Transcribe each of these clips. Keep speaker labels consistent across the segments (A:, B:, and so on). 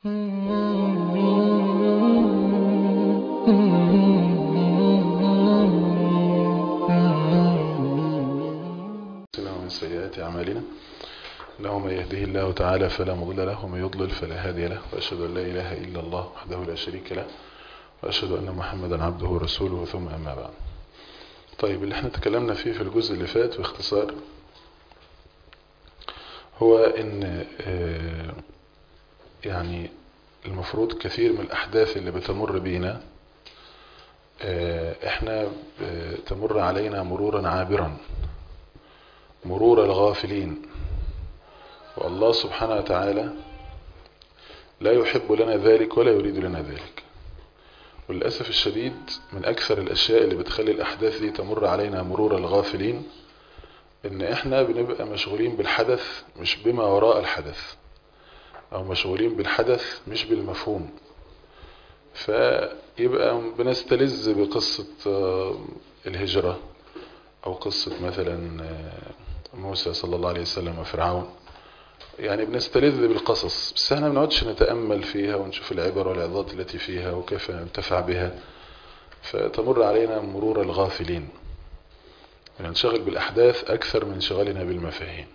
A: ومن سيئات أعمالنا إنه من يهده الله تعالى فلا مضل له ومن يضلل فلا هادي له وأشهد أن لا إله إلا الله وحده لا شريك له وأشهد أن محمدا عبده ورسوله ثم أما بعد طيب اللي احنا تكلمنا فيه في الجزء اللي فات باختصار هو ان آه، يعني المفروض كثير من الأحداث اللي بتمر بينا آه، احنا ب- تمر علينا مرورا عابرا مرور الغافلين والله سبحانه وتعالى لا يحب لنا ذلك ولا يريد لنا ذلك وللأسف الشديد من أكثر الأشياء اللي بتخلي الأحداث دي تمر علينا مرور الغافلين إن إحنا بنبقى مشغولين بالحدث مش بما وراء الحدث أو مشغولين بالحدث مش بالمفهوم فيبقى بنستلذ بقصة آه، الهجرة أو قصة مثلا آه، موسى صلى الله عليه وسلم وفرعون يعني بنستلذ بالقصص بس احنا ما بنقعدش نتأمل فيها ونشوف العبر والعظات التي فيها وكيف ننتفع بها فتمر علينا مرور الغافلين ننشغل بالأحداث أكثر من انشغالنا بالمفاهيم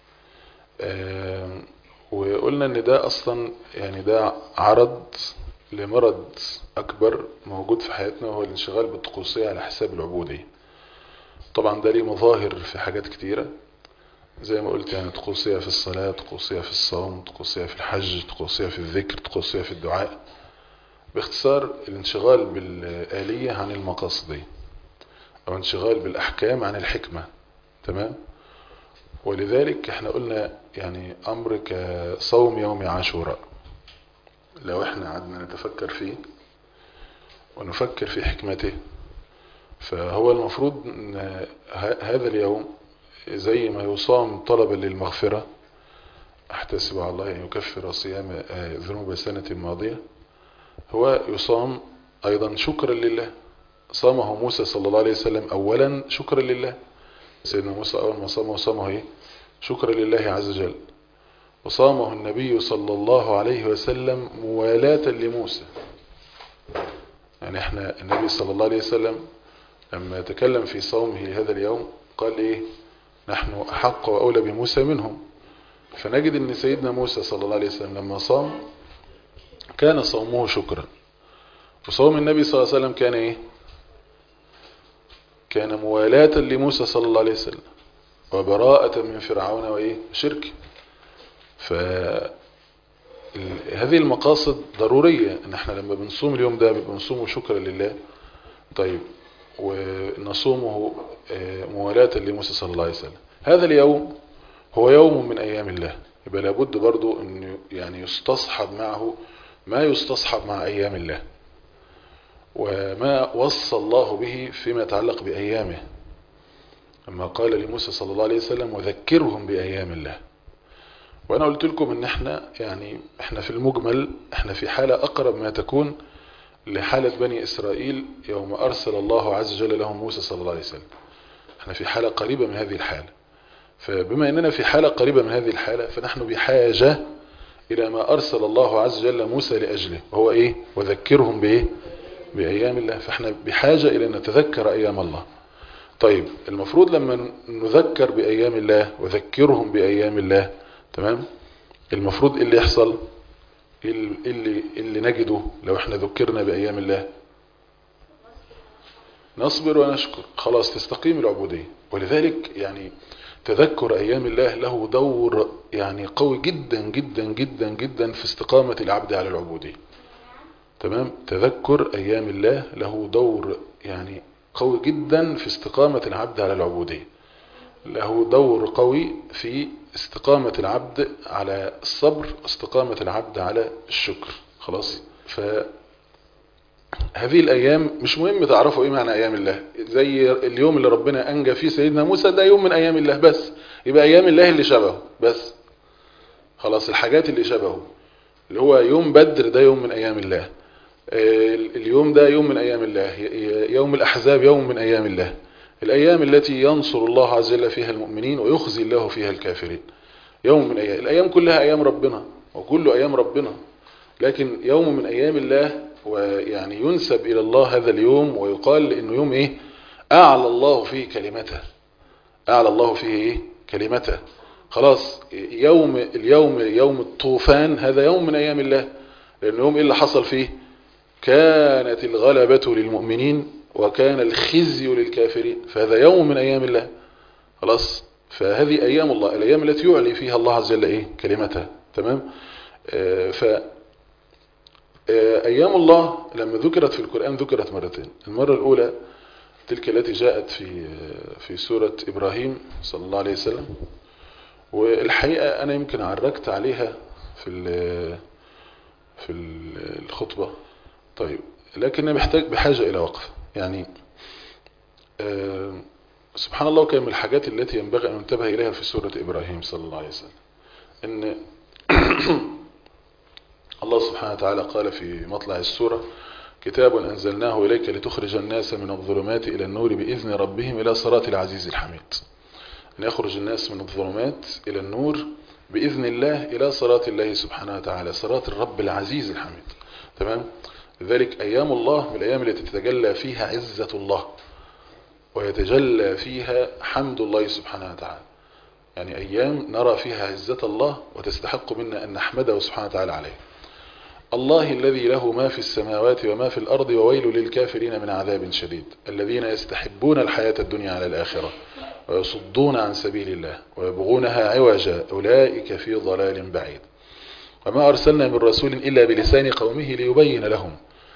A: آم، وقلنا ان ده اصلا يعني ده عرض لمرض اكبر موجود في حياتنا وهو الانشغال بالطقوسية على حساب العبودية طبعا ده ليه مظاهر في حاجات كتيرة زي ما قلت يعني طقوسية في الصلاة طقوسية في الصوم طقوسية في الحج طقوسية في الذكر طقوسية في الدعاء باختصار الانشغال بالآلية عن المقاصدية أو انشغال بالأحكام عن الحكمة تمام ولذلك احنا قلنا يعني أمر كصوم يوم عاشوراء لو احنا قعدنا نتفكر فيه ونفكر في حكمته فهو المفروض ان ه- هذا اليوم زي ما يصام طلبا للمغفرة احتسب على الله أن يكفر صيام آه، ذنوب سنة ماضية هو يصام أيضا شكرا لله صامه موسى صلى الله عليه وسلم أولا شكرا لله سيدنا موسى أول ما صامه صامه إيه شكرا لله عز وجل وصامه النبي صلى الله عليه وسلم موالاة لموسى يعني احنا النبي صلى الله عليه وسلم لما تكلم في صومه هذا اليوم قال ايه نحن أحق وأولى بموسى منهم فنجد ان سيدنا موسى صلى الله عليه وسلم لما صام كان صومه شكرا وصوم النبي صلى الله عليه وسلم كان ايه كان موالاة لموسى صلى الله عليه وسلم وبراءة من فرعون وايه شرك ف ال- هذه المقاصد ضرورية ان احنا لما بنصوم اليوم ده بيبقى بنصومه شكرا لله طيب ونصومه آه، موالاة لموسى صلى الله عليه وسلم هذا اليوم هو يوم من أيام الله يبقى لابد برضو أن يعني يستصحب معه ما يستصحب مع أيام الله وما وصى الله به فيما يتعلق بأيامه لما قال لموسى صلى الله عليه وسلم وذكرهم بأيام الله وأنا قلت لكم أن احنا يعني احنا في المجمل احنا في حالة أقرب ما تكون لحالة بني إسرائيل يوم أرسل الله عز وجل لهم موسى صلى الله عليه وسلم احنا في حالة قريبة من هذه الحالة فبما أننا في حالة قريبة من هذه الحالة فنحن بحاجة إلى ما أرسل الله عز وجل موسى لأجله وهو إيه وذكرهم بإيه بأيام الله فاحنا بحاجة إلى أن نتذكر أيام الله طيب المفروض لما نذكر بأيام الله وذكرهم بأيام الله تمام المفروض إيه اللي يحصل إيه اللي, اللي نجده لو احنا ذكرنا بأيام الله نصبر ونشكر خلاص تستقيم العبودية ولذلك يعني تذكر أيام الله له دور يعني قوي جدا جدا جدا جدا في استقامة العبد على العبودية تمام تذكر أيام الله له دور يعني قوي جدا في استقامة العبد على العبودية له دور قوي في استقامة العبد على الصبر استقامة العبد على الشكر خلاص ف هذه الأيام مش مهم تعرفوا إيه معنى أيام الله زي اليوم اللي ربنا أنجى فيه سيدنا موسى ده يوم من أيام الله بس يبقى أيام الله اللي شبهه بس خلاص الحاجات اللي شبهه اللي هو يوم بدر ده يوم من أيام الله آه، اليوم ده يوم من أيام الله ي- يوم الأحزاب يوم من أيام الله الأيام التي ينصر الله عز وجل فيها المؤمنين ويخزي الله فيها الكافرين يوم من أيام الأيام كلها أيام ربنا وكل أيام ربنا لكن يوم من أيام الله ويعني ينسب إلى الله هذا اليوم ويقال إنه يوم إيه أعلى الله فيه كلمته أعلى الله فيه إيه كلمته خلاص يوم اليوم يوم الطوفان هذا يوم من أيام الله لأن يوم إيه اللي حصل فيه كانت الغلبة للمؤمنين وكان الخزي للكافرين فهذا يوم من أيام الله خلاص فهذه أيام الله الأيام التي يعلي فيها الله عز وجل إيه كلمتها تمام آه ف آه أيام الله لما ذكرت في القرآن ذكرت مرتين المرة الأولى تلك التي جاءت في في سورة إبراهيم صلى الله عليه وسلم والحقيقة أنا يمكن عركت عليها في في الخطبة طيب لكن أنا محتاج بحاجة إلى وقف يعني آه سبحان الله كان من الحاجات التي ينبغي أن ننتبه إليها في سورة إبراهيم صلى الله عليه وسلم إن الله سبحانه وتعالى قال في مطلع السورة كتاب أنزلناه إليك لتخرج الناس من الظلمات إلى النور بإذن ربهم إلى صراط العزيز الحميد أن يخرج الناس من الظلمات إلى النور بإذن الله إلى صراط الله سبحانه وتعالى صراط الرب العزيز الحميد تمام لذلك أيام الله من الأيام التي تتجلى فيها عزة الله ويتجلى فيها حمد الله سبحانه وتعالى يعني أيام نرى فيها عزة الله وتستحق منا أن نحمده سبحانه وتعالى عليه الله الذي له ما في السماوات وما في الأرض وويل للكافرين من عذاب شديد الذين يستحبون الحياة الدنيا على الآخرة ويصدون عن سبيل الله ويبغونها عوجا أولئك في ضلال بعيد وما أرسلنا من رسول إلا بلسان قومه ليبين لهم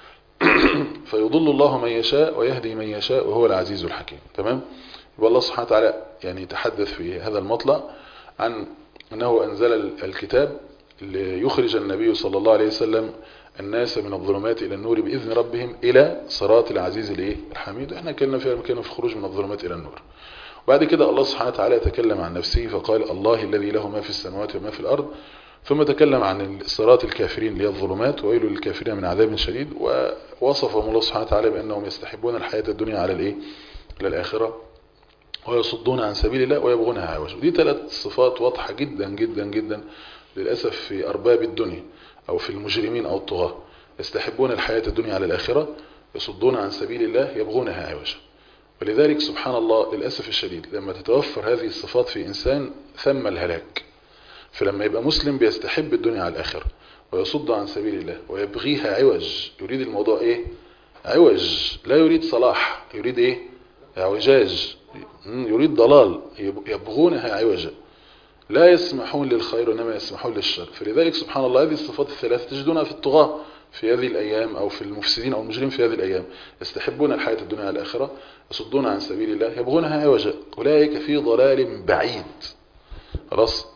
A: فيضل الله من يشاء ويهدي من يشاء وهو العزيز الحكيم تمام يبقى الله سبحانه وتعالى يعني يتحدث في هذا المطلع عن أنه أنزل الكتاب ليخرج النبي صلى الله عليه وسلم الناس من الظلمات إلى النور بإذن ربهم إلى صراط العزيز الإيه الحميد احنا كنا في كنا في خروج من الظلمات إلى النور وبعد كده الله سبحانه وتعالى يتكلم عن نفسه فقال الله الذي له ما في السماوات وما في الأرض ثم تكلم عن صراط الكافرين اللي هي الظلمات وويل للكافرين من عذاب شديد ووصفهم الله سبحانه وتعالى بأنهم يستحبون الحياة الدنيا على الإيه للآخرة ويصدون عن سبيل الله ويبغونها عوجا ودي ثلاث صفات واضحة جدا جدا جدا للأسف في أرباب الدنيا أو في المجرمين أو الطغاة يستحبون الحياة الدنيا على الآخرة يصدون عن سبيل الله يبغونها عوجا ولذلك سبحان الله للأسف الشديد لما تتوفر هذه الصفات في إنسان ثم الهلاك فلما يبقى مسلم بيستحب الدنيا على الآخرة ويصد عن سبيل الله ويبغيها عوج يريد الموضوع إيه عوج لا يريد صلاح يريد إيه اعوجاج يريد ضلال يبغونها عوجا لا يسمحون للخير وإنما يسمحون للشر فلذلك سبحان الله هذه الصفات الثلاث تجدونها في الطغاة في هذه الأيام أو في المفسدين أو المجرمين في هذه الأيام يستحبون الحياة الدنيا على الآخرة يصدون عن سبيل الله يبغونها عوجا أولئك في ضلال بعيد خلاص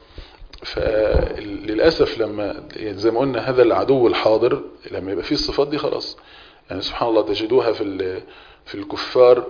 A: فللأسف لما زي ما قلنا هذا العدو الحاضر لما يبقى فيه الصفات دي خلاص يعني سبحان الله تجدوها في في الكفار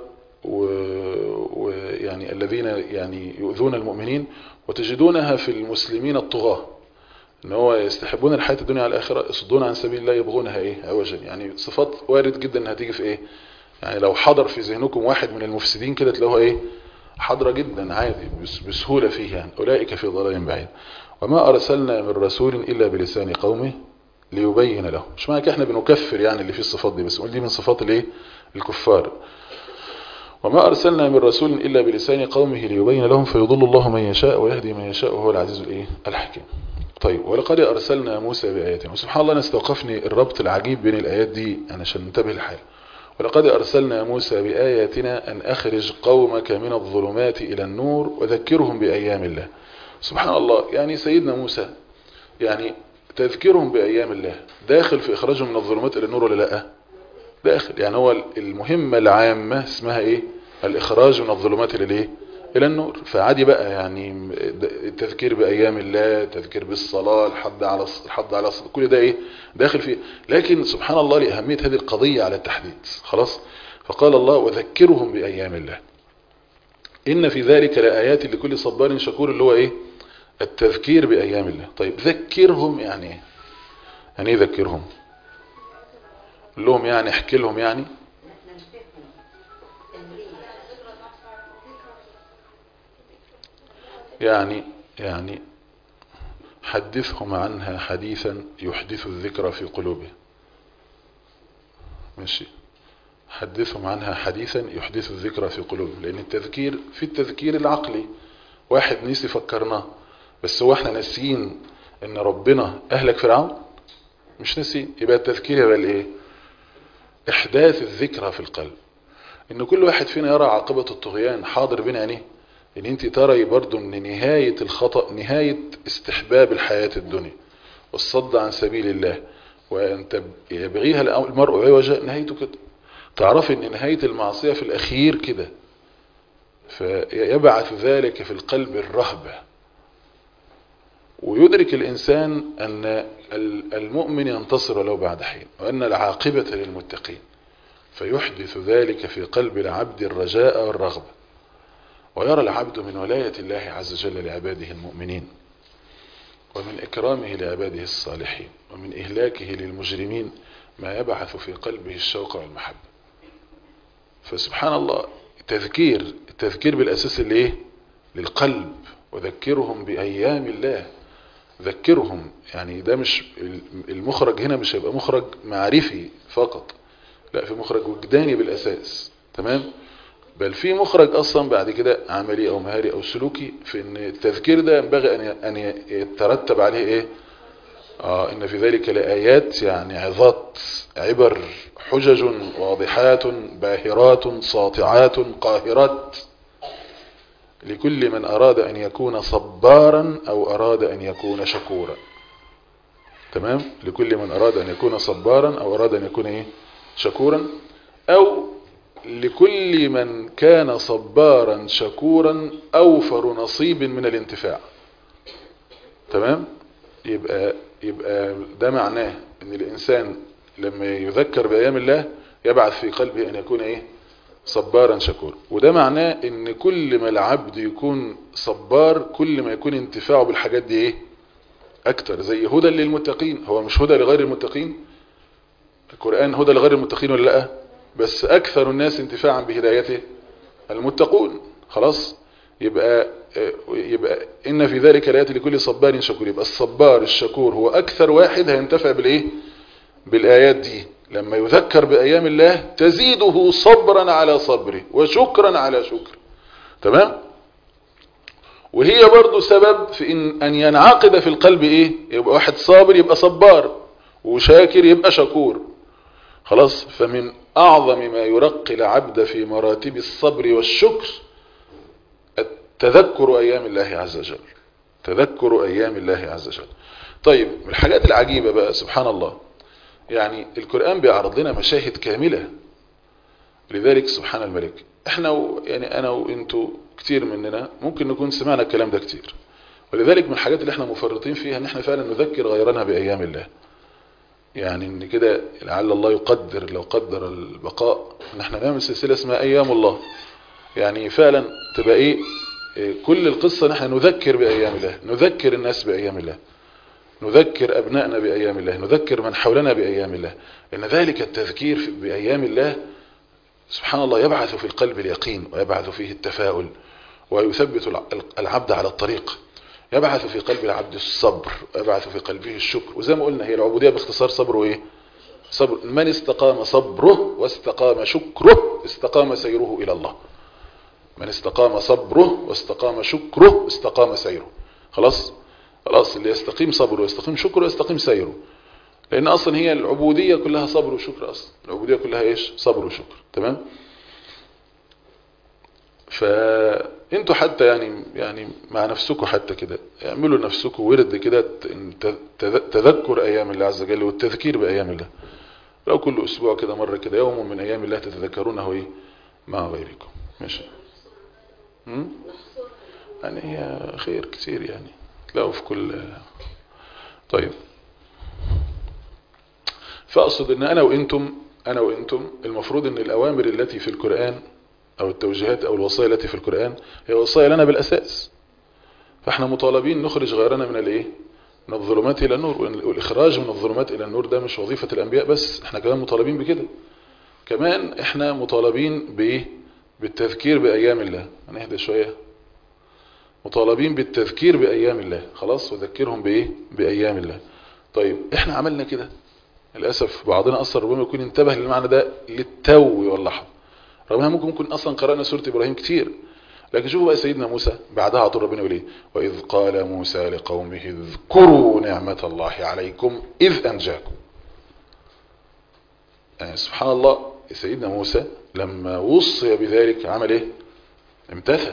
A: ويعني الذين يعني يؤذون المؤمنين وتجدونها في المسلمين الطغاة ان هو يستحبون الحياة الدنيا على الآخرة يصدون عن سبيل الله يبغونها ايه عوجا يعني صفات وارد جدا انها تيجي في ايه يعني لو حضر في ذهنكم واحد من المفسدين كده تلاقوها ايه حضرة جدا عادي بسهولة فيه يعني أولئك في ضلال بعيد وما أرسلنا من رسول إلا بلسان قومه ليبين له مش معنى احنا بنكفر يعني اللي فيه الصفات دي بس نقول دي من صفات الايه الكفار وما أرسلنا من رسول إلا بلسان قومه ليبين لهم فيضل الله من يشاء ويهدي من يشاء وهو العزيز الايه الحكيم طيب ولقد أرسلنا موسى بآياتنا وسبحان الله نستوقفني الربط العجيب بين الآيات دي عشان ننتبه لحاجه ولقد أرسلنا موسى بآياتنا أن أخرج قومك من الظلمات إلى النور وذكرهم بأيام الله سبحان الله يعني سيدنا موسى يعني تذكرهم بأيام الله داخل في إخراجهم من الظلمات إلى النور ولا لا داخل يعني هو المهمة العامة اسمها إيه الإخراج من الظلمات إلى الإيه إلى النور فعادي بقى يعني التذكير بأيام الله تذكير بالصلاة الحد على الحد على الصلاة كل ده إيه داخل فيه لكن سبحان الله لأهمية هذه القضية على التحديد خلاص فقال الله وذكرهم بأيام الله إن في ذلك لآيات لكل صبار شكور اللي هو إيه التذكير بأيام الله طيب ذكرهم يعني إيه يعني إيه ذكرهم لهم يعني احكي لهم يعني يعني يعني حدثهم عنها حديثا يحدث الذكر في قلوبهم ماشي حدثهم عنها حديثا يحدث الذكر في قلوبهم لأن التذكير في التذكير العقلي واحد نسي فكرناه بس هو احنا ناسيين ان ربنا اهلك فرعون مش ناسيين يبقى التذكير يبقى الايه احداث الذكرى في القلب ان كل واحد فينا يرى عاقبة الطغيان حاضر بين عينيه ان انت ترى برضو ان نهاية الخطأ نهاية استحباب الحياة الدنيا والصد عن سبيل الله وان يبغيها المرء عوجا نهايته كده تعرف ان نهاية المعصية في الاخير كده فيبعث ذلك في القلب الرهبة ويدرك الإنسان أن المؤمن ينتصر ولو بعد حين وأن العاقبة للمتقين فيحدث ذلك في قلب العبد الرجاء والرغبة ويرى العبد من ولاية الله عز وجل لعباده المؤمنين ومن إكرامه لعباده الصالحين ومن إهلاكه للمجرمين ما يبعث في قلبه الشوق والمحبة فسبحان الله تذكير التذكير بالأساس الايه للقلب وذكرهم بأيام الله ذكرهم يعني ده مش المخرج هنا مش هيبقى مخرج معرفي فقط لا في مخرج وجداني بالأساس تمام بل في مخرج أصلا بعد كده عملي أو مهاري أو سلوكي في أن التذكير ده ينبغي أن يترتب عليه إيه آه إن في ذلك لآيات يعني عظات عبر حجج واضحات باهرات ساطعات قاهرات لكل من أراد أن يكون صبارا أو أراد أن يكون شكورا تمام لكل من أراد أن يكون صبارا أو أراد أن يكون إيه شكورا أو لكل من كان صبارا شكورا أوفر نصيب من الانتفاع تمام يبقى يبقى ده معناه ان الانسان لما يذكر بايام الله يبعث في قلبه ان يكون ايه صبارا شكورا وده معناه ان كل ما العبد يكون صبار كل ما يكون انتفاعه بالحاجات دي ايه اكتر زي هدى للمتقين هو مش هدى لغير المتقين القرآن هدى لغير المتقين ولا لا بس اكثر الناس انتفاعا بهدايته المتقون خلاص يبقى يبقى ان في ذلك الايات لكل صبار شكور يبقى الصبار الشكور هو اكثر واحد هينتفع بالايه بالايات دي لما يذكر بايام الله تزيده صبرا على صبره وشكرا على شكر تمام وهي برضو سبب في إن, ان ينعقد في القلب ايه يبقى واحد صابر يبقى صبار وشاكر يبقى شكور خلاص فمن اعظم ما يرقي العبد في مراتب الصبر والشكر تذكر أيام الله عز وجل تذكر أيام الله عز وجل طيب من الحاجات العجيبة بقى سبحان الله يعني القرآن بيعرض لنا مشاهد كاملة لذلك سبحان الملك احنا و يعني انا وانتوا كتير مننا ممكن نكون سمعنا الكلام ده كتير ولذلك من الحاجات اللي احنا مفرطين فيها ان احنا فعلا نذكر غيرنا بأيام الله يعني ان كده لعل الله يقدر لو قدر البقاء ان احنا نعمل سلسلة اسمها ايام الله يعني فعلا تبقى ايه كل القصة نحن نذكر بأيام الله نذكر الناس بأيام الله نذكر أبنائنا بأيام الله نذكر من حولنا بأيام الله إن ذلك التذكير بأيام الله سبحان الله يبعث في القلب اليقين ويبعث فيه التفاؤل ويثبت العبد على الطريق يبعث في قلب العبد الصبر ويبعث في قلبه الشكر وزي ما قلنا هي العبودية باختصار صبر وإيه صبر من استقام صبره واستقام شكره استقام سيره إلى الله من استقام صبره واستقام شكره استقام سيره خلاص خلاص اللي يستقيم صبره ويستقيم شكره ويستقيم سيره لان اصلا هي العبودية كلها صبر وشكر اصلا العبودية كلها ايش صبر وشكر تمام فانتوا حتى يعني يعني مع نفسكم حتى كده اعملوا لنفسكم ورد كده تذكر ايام الله عز وجل والتذكير بايام الله لو كل اسبوع كده مرة كده يوم من ايام الله تتذكرونه ايه مع غيركم ماشي يعني هي خير كثير يعني تلاقوا في كل طيب فأقصد ان انا وانتم انا وانتم المفروض ان الاوامر التي في القرآن او التوجيهات او الوصايا التي في القرآن هي وصايا لنا بالاساس فاحنا مطالبين نخرج غيرنا من الايه من الظلمات الى النور والاخراج من الظلمات الى النور ده مش وظيفة الانبياء بس احنا كمان مطالبين بكده كمان احنا مطالبين بايه بالتذكير بأيام الله هنهدى شوية مطالبين بالتذكير بأيام الله خلاص وذكرهم بإيه بأيام الله طيب احنا عملنا كده للأسف بعضنا أصلا ربما يكون انتبه للمعنى ده للتو واللحظة رغم ممكن يكون أصلا قرأنا سورة إبراهيم كتير لكن شوفوا بقى سيدنا موسى بعدها عطول ربنا يقول ايه وإذ قال موسى لقومه اذكروا نعمة الله عليكم إذ أنجاكم يعني سبحان الله سيدنا موسى لما وصي بذلك عمل ايه امتثل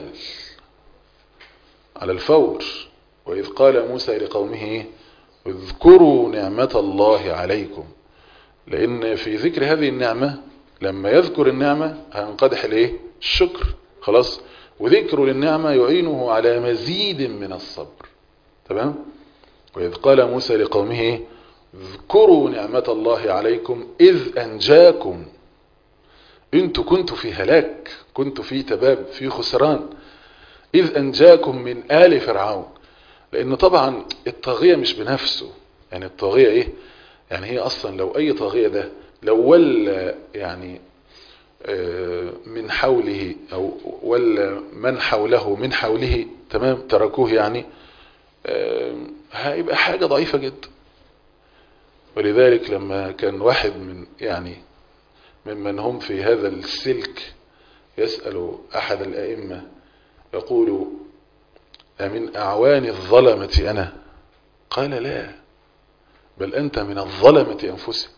A: على الفور وإذ قال موسى لقومه اذكروا نعمة الله عليكم لأن في ذكر هذه النعمة لما يذكر النعمة هينقدح الايه الشكر خلاص وذكر للنعمة يعينه على مزيد من الصبر تمام وإذ قال موسى لقومه اذكروا نعمة الله عليكم إذ أنجاكم انتوا كنتوا في هلاك كنتوا في تباب في خسران إذ أنجاكم من آل فرعون لأن طبعا الطاغية مش بنفسه يعني الطاغية إيه يعني هي أصلا لو أي طاغية ده لو ولا يعني من حوله أو ولا من حوله من حوله تمام تركوه يعني هيبقى حاجة ضعيفة جدا ولذلك لما كان واحد من يعني ممن هم في هذا السلك يسأل أحد الأئمة يقول أمن أعوان الظلمة أنا قال لا بل أنت من الظلمة أنفسهم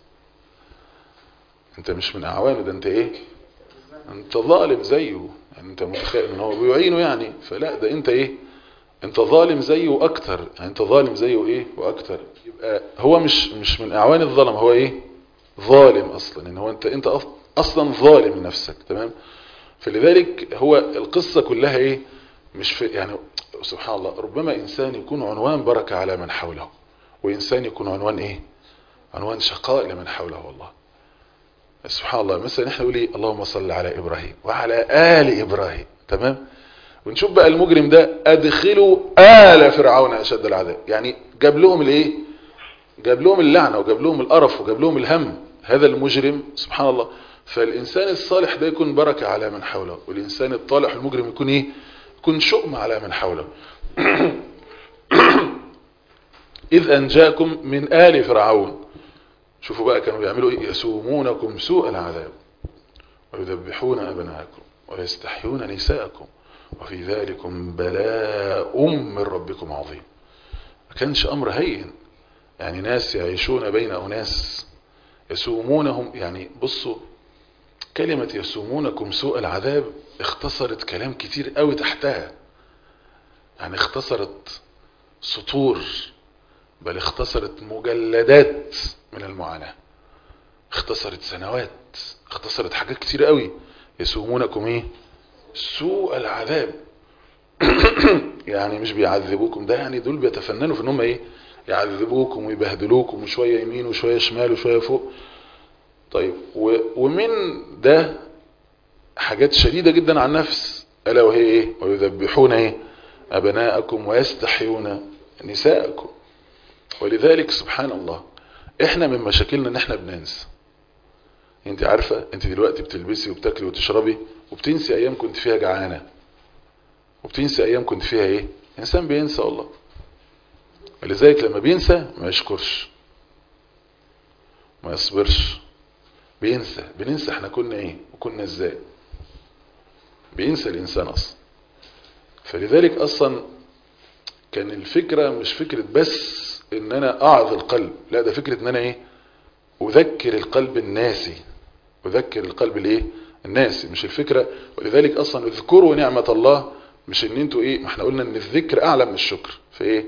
A: أنت مش من أعوانه ده أنت إيه أنت ظالم زيه يعني أنت متخيل من هو بيعينه يعني فلا ده أنت إيه أنت ظالم زيه أكتر يعني أنت ظالم زيه إيه وأكتر يبقى هو مش مش من أعوان الظلم هو إيه ظالم أصلا إن هو أنت أنت أصلا ظالم نفسك تمام فلذلك هو القصة كلها إيه مش في يعني سبحان الله ربما إنسان يكون عنوان بركة على من حوله وإنسان يكون عنوان إيه عنوان شقاء لمن حوله والله سبحان الله مثلا احنا نقول ايه اللهم صل على إبراهيم وعلى آل إبراهيم تمام ونشوف بقى المجرم ده أدخلوا آل فرعون أشد العذاب يعني جاب لهم الايه جاب لهم اللعنة وجاب لهم القرف وجاب لهم الهم هذا المجرم سبحان الله فالإنسان الصالح ده يكون بركة على من حوله والإنسان الطالح المجرم يكون ايه يكون شؤم على من حوله إذ أنجاكم من آل فرعون شوفوا بقى كانوا بيعملوا إيه يسومونكم سوء العذاب ويذبحون أبناءكم ويستحيون نساءكم وفي ذلكم بلاء من ربكم عظيم ما كانش أمر هين يعني ناس يعيشون بين أناس يسومونهم يعني بصوا كلمة يسومونكم سوء العذاب اختصرت كلام كتير قوي تحتها يعني اختصرت سطور بل اختصرت مجلدات من المعاناة اختصرت سنوات اختصرت حاجات كتير قوي يسومونكم ايه سوء العذاب يعني مش بيعذبوكم ده يعني دول بيتفننوا في انهم ايه يعذبوكم ويبهدلوكم وشوية يمين وشوية شمال وشوية فوق طيب ومن ده حاجات شديدة جدا عن النفس ألا وهي ايه ويذبحون ايه أبناءكم ويستحيون نساءكم ولذلك سبحان الله احنا من مشاكلنا ان احنا بننسى انت عارفة انت دلوقتي بتلبسي وبتاكلي وتشربي وبتنسي ايام كنت فيها جعانة وبتنسي ايام كنت فيها ايه انسان بينسى والله ولذلك لما بينسى ما يشكرش ما يصبرش بينسى بننسى احنا كنا ايه وكنا ازاي بينسى الانسان اصلا فلذلك اصلا كان الفكرة مش فكرة بس ان انا اعظ القلب لا ده فكرة ان انا ايه اذكر القلب الناسي اذكر القلب الايه الناسي مش الفكرة ولذلك اصلا اذكروا نعمة الله مش ان انتوا ايه ما احنا قلنا ان الذكر اعلى من الشكر في ايه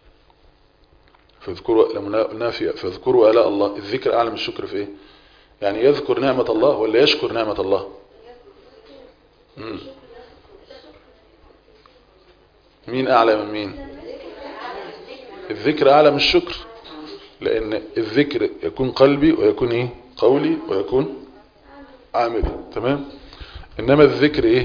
A: فاذكروا لما قلنا في فاذكروا الاء الله الذكر اعلى من الشكر في ايه يعني يذكر نعمة الله ولا يشكر نعمة الله مم. مين اعلى من مين الذكر اعلى من الشكر لان الذكر يكون قلبي ويكون ايه قولي ويكون عملي تمام انما الذكر ايه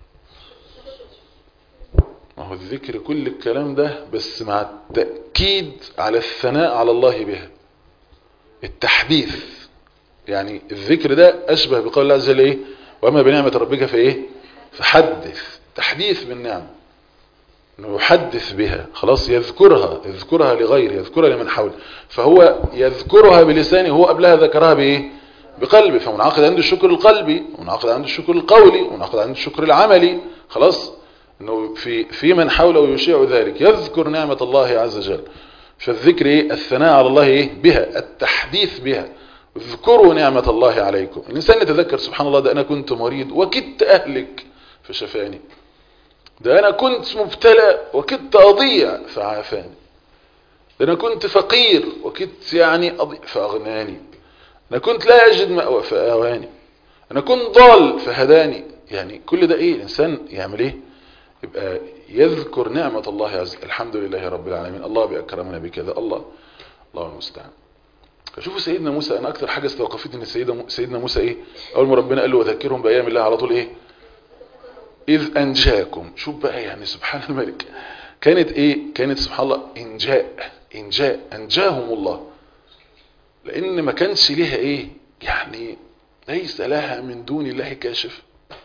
A: ما هو الذكر كل الكلام ده بس مع التأكيد على الثناء على الله بها التحديث يعني الذكر ده أشبه بقول الله عز وجل إيه وأما بنعمة ربك فإيه فحدث تحديث بالنعم انه يحدث بها خلاص يذكرها يذكرها لغيره يذكرها لمن حوله فهو يذكرها بلسانه هو قبلها ذكرها بايه بقلبه فمنعقد عنده الشكر القلبي ومنعقد عنده الشكر القولي ومنعقد عنده الشكر العملي خلاص انه في في من حوله يشيع ذلك يذكر نعمة الله عز وجل فالذكر ايه الثناء على الله ايه بها التحديث بها اذكروا نعمة الله عليكم الانسان يتذكر سبحان الله ده انا كنت مريض وكدت اهلك فشفاني ده انا كنت مبتلى وكدت اضيع فعافاني ده انا كنت فقير وكدت يعني اضيع فاغناني انا كنت لا اجد مأوى فاواني انا كنت ضال فهداني يعني كل ده ايه الانسان يعمل ايه يبقى يذكر نعمة الله عز وجل الحمد لله رب العالمين الله بأكرمنا بكذا الله الله المستعان فشوفوا سيدنا موسى انا اكتر حاجة استوقفتني ان سيدنا سيدنا موسى ايه اول ما ربنا قال له وذكرهم بايام الله على طول ايه اذ انجاكم شوف بقى يعني سبحان الملك كانت ايه كانت سبحان الله انجاء انجاء انجاهم الله لان ما كانش ليها ايه يعني ليس لها من دون الله كاشف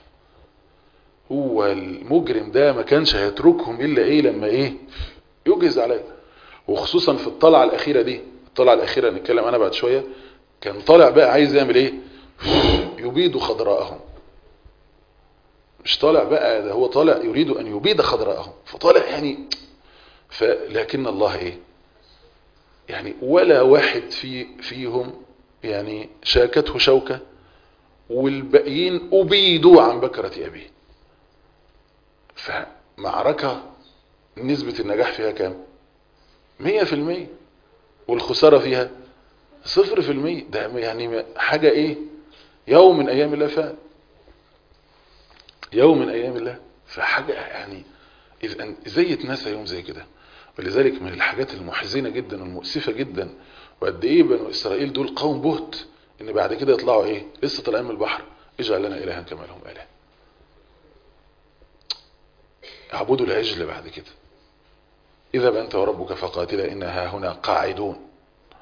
A: هو المجرم ده ما كانش هيتركهم الا ايه لما ايه يجهز عليه وخصوصا في الطلعة الاخيرة دي الطلعة الاخيرة نتكلم انا بعد شوية كان طالع بقى عايز يعمل ايه يبيد خضراءهم مش طالع بقى ده هو طالع يريد ان يبيد خضراءهم فطالع يعني فلكن الله ايه يعني ولا واحد في فيهم يعني شاكته شوكة والباقيين أبيدوا عن بكرة أبيه فمعركة نسبة النجاح فيها كام مية في المية والخسارة فيها صفر في المية ده يعني حاجة ايه يوم من ايام الله فعلا يوم من ايام الله فحاجة يعني إذ ازاي يتنسى يوم زي كده ولذلك من الحاجات المحزنة جدا والمؤسفة جدا وقد ايه بنو اسرائيل دول قوم بهت ان بعد كده يطلعوا ايه لسه طالعين من البحر اجعل لنا الها كما لهم اله اعبدوا العجل بعد كده اذا بأنت وربك فقاتلا انها هنا قاعدون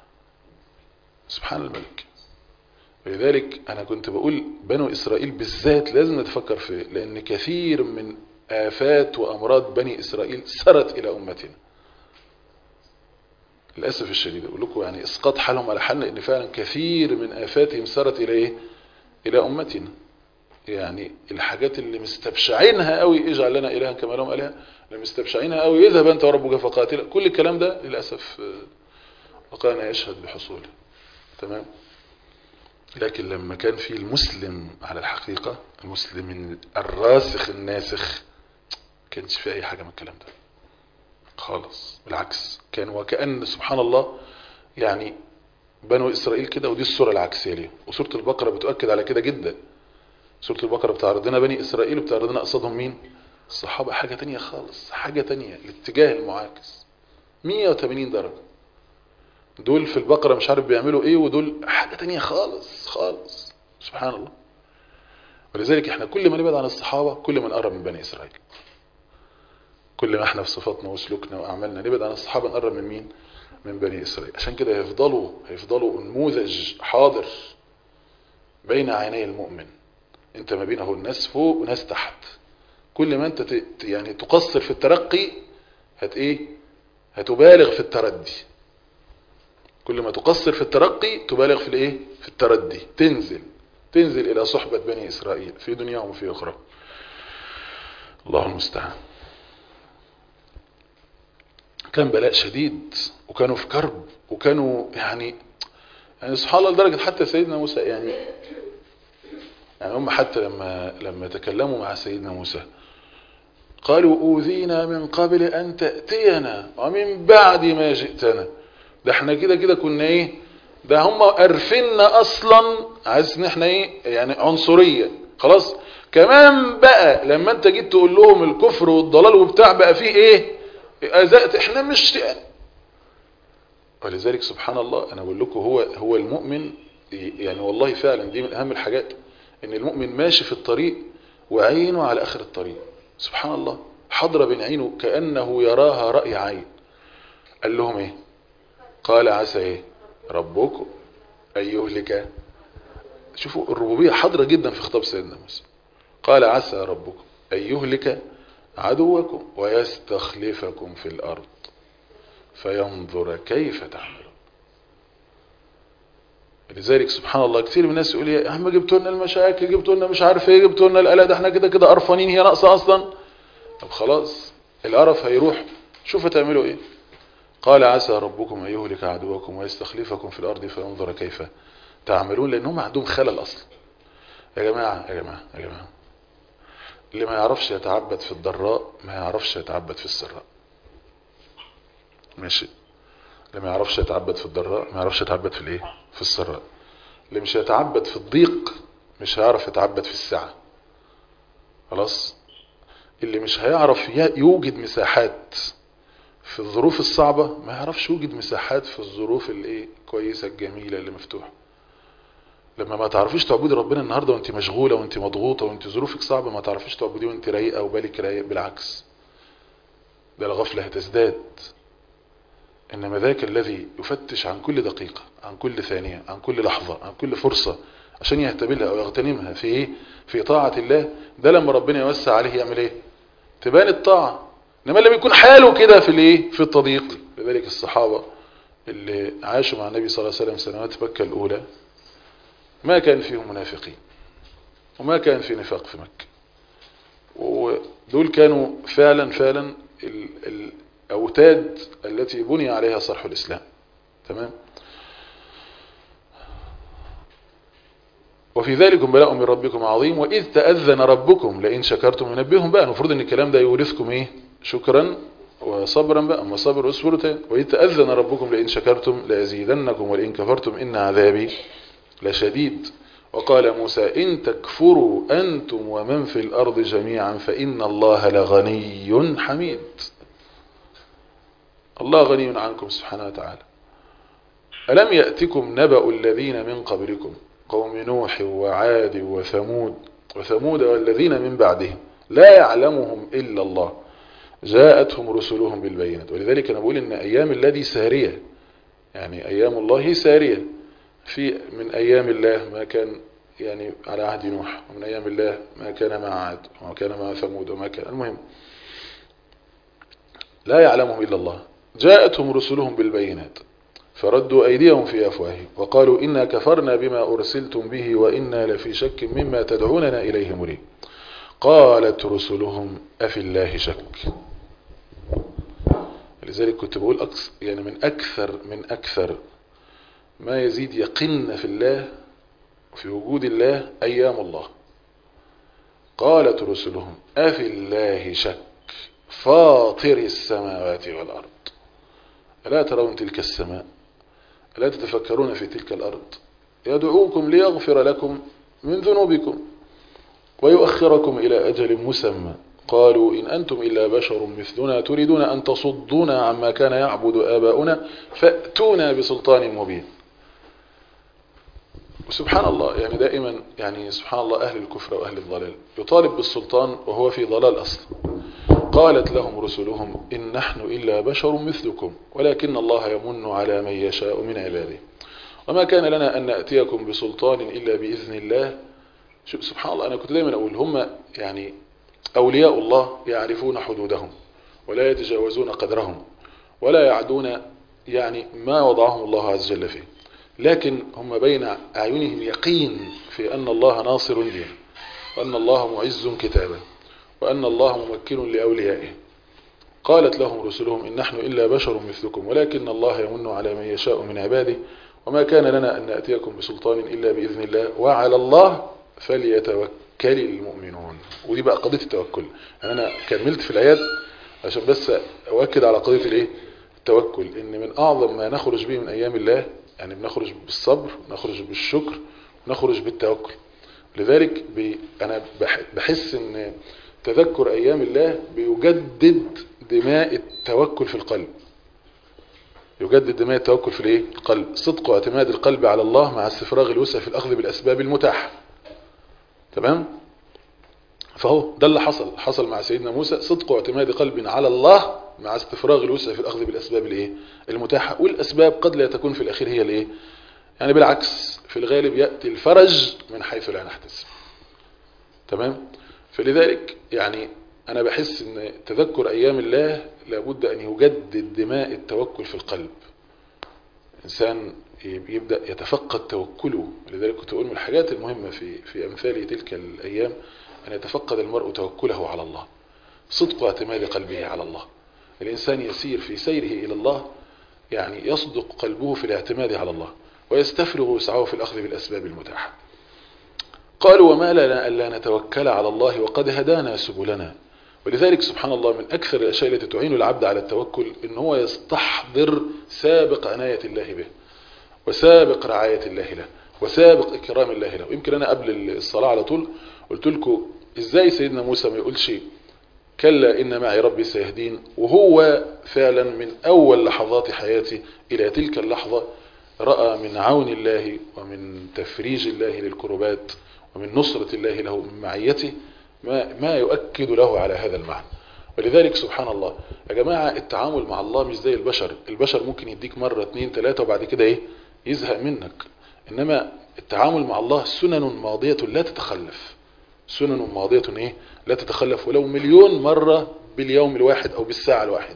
A: سبحان الملك ولذلك انا كنت بقول بنو اسرائيل بالذات لازم نتفكر فيه لان كثير من آفات وأمراض بني إسرائيل سرت إلى أمتنا للأسف الشديد أقول لكم يعني إسقاط حالهم على حالنا إن فعلا كثير من آفاتهم سرت إلى إيه؟ إلى أمتنا يعني الحاجات اللي مستبشعينها قوي اجعل لنا إلها كما لهم إلها اللي مستبشعينها قوي اذهب أنت وربك فقاتل كل الكلام ده للأسف وقعنا يشهد بحصوله تمام لكن لما كان في المسلم على الحقيقة المسلم الراسخ الناسخ كانش في اي حاجة من الكلام ده خالص بالعكس كان وكأن سبحان الله يعني بنو اسرائيل كده ودي الصورة العكسية ليه وسورة البقرة بتؤكد على كده جدا سورة البقرة بتعرض لنا بني اسرائيل وبتعرض لنا قصادهم مين الصحابة حاجة تانية خالص حاجة تانية الاتجاه المعاكس 180 درجة دول في البقرة مش عارف بيعملوا ايه ودول حاجة تانية خالص خالص سبحان الله ولذلك احنا كل ما نبعد عن الصحابة كل ما نقرب من بني اسرائيل كل ما احنا في صفاتنا وسلوكنا واعمالنا نبعد عن الصحابة نقرب من مين من بني اسرائيل عشان كده هيفضلوا هيفضلوا نموذج حاضر بين عيني المؤمن انت ما بينه الناس فوق وناس تحت كل ما انت ت... يعني تقصر في الترقي هت ايه هتبالغ في التردي كل ما تقصر في الترقي تبالغ في الايه في التردي تنزل تنزل الى صحبة بني اسرائيل في دنياهم وفي اخرى الله المستعان كان بلاء شديد وكانوا في كرب وكانوا يعني يعني سبحان الله لدرجة حتى سيدنا موسى يعني يعني هم حتى لما لما تكلموا مع سيدنا موسى قالوا أوذينا من قبل أن تأتينا ومن بعد ما جئتنا ده احنا كده كده كنا ايه ده هم قرفنا اصلا عايز ان احنا ايه يعني عنصرية خلاص كمان بقى لما انت جيت تقول لهم الكفر والضلال وبتاع بقى فيه ايه ازأت احنا مش يعني ولذلك سبحان الله انا بقول لكم هو هو المؤمن يعني والله فعلا دي من اهم الحاجات ان المؤمن ماشي في الطريق وعينه على اخر الطريق سبحان الله حضر بين عينه كأنه يراها رأي عين قال لهم ايه قال عسى ايه ربكم ان يهلك شوفوا الربوبية حاضرة جدا في خطاب سيدنا موسى قال عسى ربكم ان يهلك عدوكم ويستخلفكم في الأرض فينظر كيف تعملون لذلك سبحان الله كثير من الناس يقول يا عم جبتوا لنا المشاكل جبتوا لنا مش عارف ايه جبتوا لنا الآلة ده احنا كده كده قرفانين هي ناقصه اصلا طب خلاص القرف هيروح شوف هتعملوا ايه قال عسى ربكم ان يهلك عدوكم ويستخلفكم في الارض فينظر كيف تعملون لان هم عندهم خلل اصلا يا جماعه يا جماعه يا جماعه اللي ما يعرفش يتعبد في الضراء ما يعرفش يتعبد في السراء ماشي اللي ما يعرفش يتعبد في الضراء ما يعرفش يتعبد في الايه في السراء اللي مش يتعبد في الضيق مش هيعرف يتعبد في السعة خلاص اللي مش هيعرف يوجد مساحات في الظروف الصعبة ما يعرفش يوجد مساحات في الظروف الايه كويسة الجميلة اللي مفتوحة لما ما تعرفيش تعبدي ربنا النهاردة وانت مشغولة وانت مضغوطة وانت ظروفك صعبة ما تعرفيش تعبدي وانت رايقة وبالك رايق بالعكس ده الغفلة هتزداد إنما ذاك الذي يفتش عن كل دقيقة عن كل ثانية عن كل لحظة عن كل فرصة عشان يهتبلها أو يغتنمها في إيه؟ في طاعة الله ده لما ربنا يوسع عليه يعمل إيه تبان الطاعة إنما لما يكون حاله كده في الإيه في التضييق لذلك الصحابة اللي عاشوا مع النبي صلى الله عليه وسلم سنوات مكة الأولى ما كان فيهم منافقين وما كان في نفاق في مكة ودول كانوا فعلا فعلا ال ال أوتاد التي بني عليها صرح الإسلام تمام وفي ذلك بلاء من ربكم عظيم وإذ تأذن ربكم لئن شكرتم ينبههم بقى المفروض ان الكلام ده يورثكم ايه شكرا وصبرا بقى اما صبر اصبروا تاني وإذ تأذن ربكم لئن شكرتم لأزيدنكم ولئن كفرتم إن عذابي لشديد وقال موسى إن تكفروا أنتم ومن في الأرض جميعا فإن الله لغني حميد الله غني عنكم سبحانه وتعالى ألم يأتكم نبأ الذين من قبلكم قوم نوح وعاد وثمود وثمود والذين من بعدهم لا يعلمهم إلا الله جاءتهم رسلهم بالبينات ولذلك أنا بقول إن أيام الذي سارية يعني أيام الله سارية في من أيام الله ما كان يعني على عهد نوح ومن أيام الله ما كان مع عاد وما كان مع ثمود وما كان المهم لا يعلمهم إلا الله جاءتهم رسلهم بالبينات فردوا أيديهم في أفواههم وقالوا إنا كفرنا بما أرسلتم به وإنا لفي شك مما تدعوننا إليه مريب قالت رسلهم أفي الله شك لذلك كنت بقول أكثر يعني من أكثر من أكثر ما يزيد يقن في الله في وجود الله أيام الله قالت رسلهم أفي الله شك فاطر السماوات والأرض ألا ترون تلك السماء ألا تتفكرون في تلك الأرض يدعوكم ليغفر لكم من ذنوبكم ويؤخركم إلى أجل مسمى قالوا إن أنتم إلا بشر مثلنا تريدون أن تصدونا عما كان يعبد آباؤنا فأتونا بسلطان مبين وسبحان الله يعني دائما يعني سبحان الله أهل الكفر وأهل الضلال يطالب بالسلطان وهو في ضلال أصلا قالت لهم رسلهم إن نحن إلا بشر مثلكم ولكن الله يمن على من يشاء من عباده وما كان لنا أن نأتيكم بسلطان إلا بإذن الله سبحان الله أنا كنت دايما أقول هم يعني أولياء الله يعرفون حدودهم ولا يتجاوزون قدرهم ولا يعدون يعني ما وضعهم الله عز وجل فيه لكن هم بين أعينهم يقين في أن الله ناصر دينه وأن الله معز كتابه وأن الله ممكن لأوليائه قالت لهم رسلهم إن نحن إلا بشر مثلكم ولكن الله يمن على من يشاء من عباده وما كان لنا أن نأتيكم بسلطان إلا بإذن الله وعلى الله فليتوكل المؤمنون ودي بقى قضية التوكل يعني أنا كملت في الآيات عشان بس أؤكد على قضية الإيه التوكل إن من أعظم ما نخرج به من أيام الله يعني بنخرج بالصبر نخرج بالشكر نخرج بالتوكل لذلك بي أنا بحس إن تذكر أيام الله بيجدد دماء التوكل في القلب يجدد دماء التوكل في الايه القلب صدق واعتماد القلب على الله مع استفراغ الوسع في الأخذ بالأسباب المتاحة تمام فهو ده اللي حصل حصل مع سيدنا موسى صدق واعتماد قلب على الله مع استفراغ الوسع في الأخذ بالأسباب الايه المتاحة والأسباب قد لا تكون في الأخير هي الايه يعني بالعكس في الغالب يأتي الفرج من حيث لا نحتسب تمام فلذلك يعني انا بحس ان تذكر ايام الله لابد ان يجدد دماء التوكل في القلب انسان يبدا يتفقد توكله لذلك كنت اقول من الحاجات المهمه في في امثال تلك الايام ان يتفقد المرء توكله على الله صدق اعتماد قلبه على الله الانسان يسير في سيره الى الله يعني يصدق قلبه في الاعتماد على الله ويستفرغ وسعه في الاخذ بالاسباب المتاحه قالوا وما لنا الا نتوكل على الله وقد هدانا سبلنا ولذلك سبحان الله من أكثر الأشياء التي تعين العبد على التوكل إن هو يستحضر سابق عناية الله به وسابق رعاية الله له وسابق إكرام الله له يمكن أنا قبل الصلاة على طول قلت لكم إزاي سيدنا موسى ما يقولش كلا إن معي ربي سيهدين وهو فعلا من أول لحظات حياته إلى تلك اللحظة رأى من عون الله ومن تفريج الله للكربات ومن نصرة الله له من معيته ما, ما يؤكد له على هذا المعنى ولذلك سبحان الله يا جماعة التعامل مع الله مش زي البشر البشر ممكن يديك مرة اتنين تلاتة وبعد كده ايه يزهق منك انما التعامل مع الله سنن ماضية لا تتخلف سنن ماضية ايه لا تتخلف ولو مليون مرة باليوم الواحد او بالساعة الواحد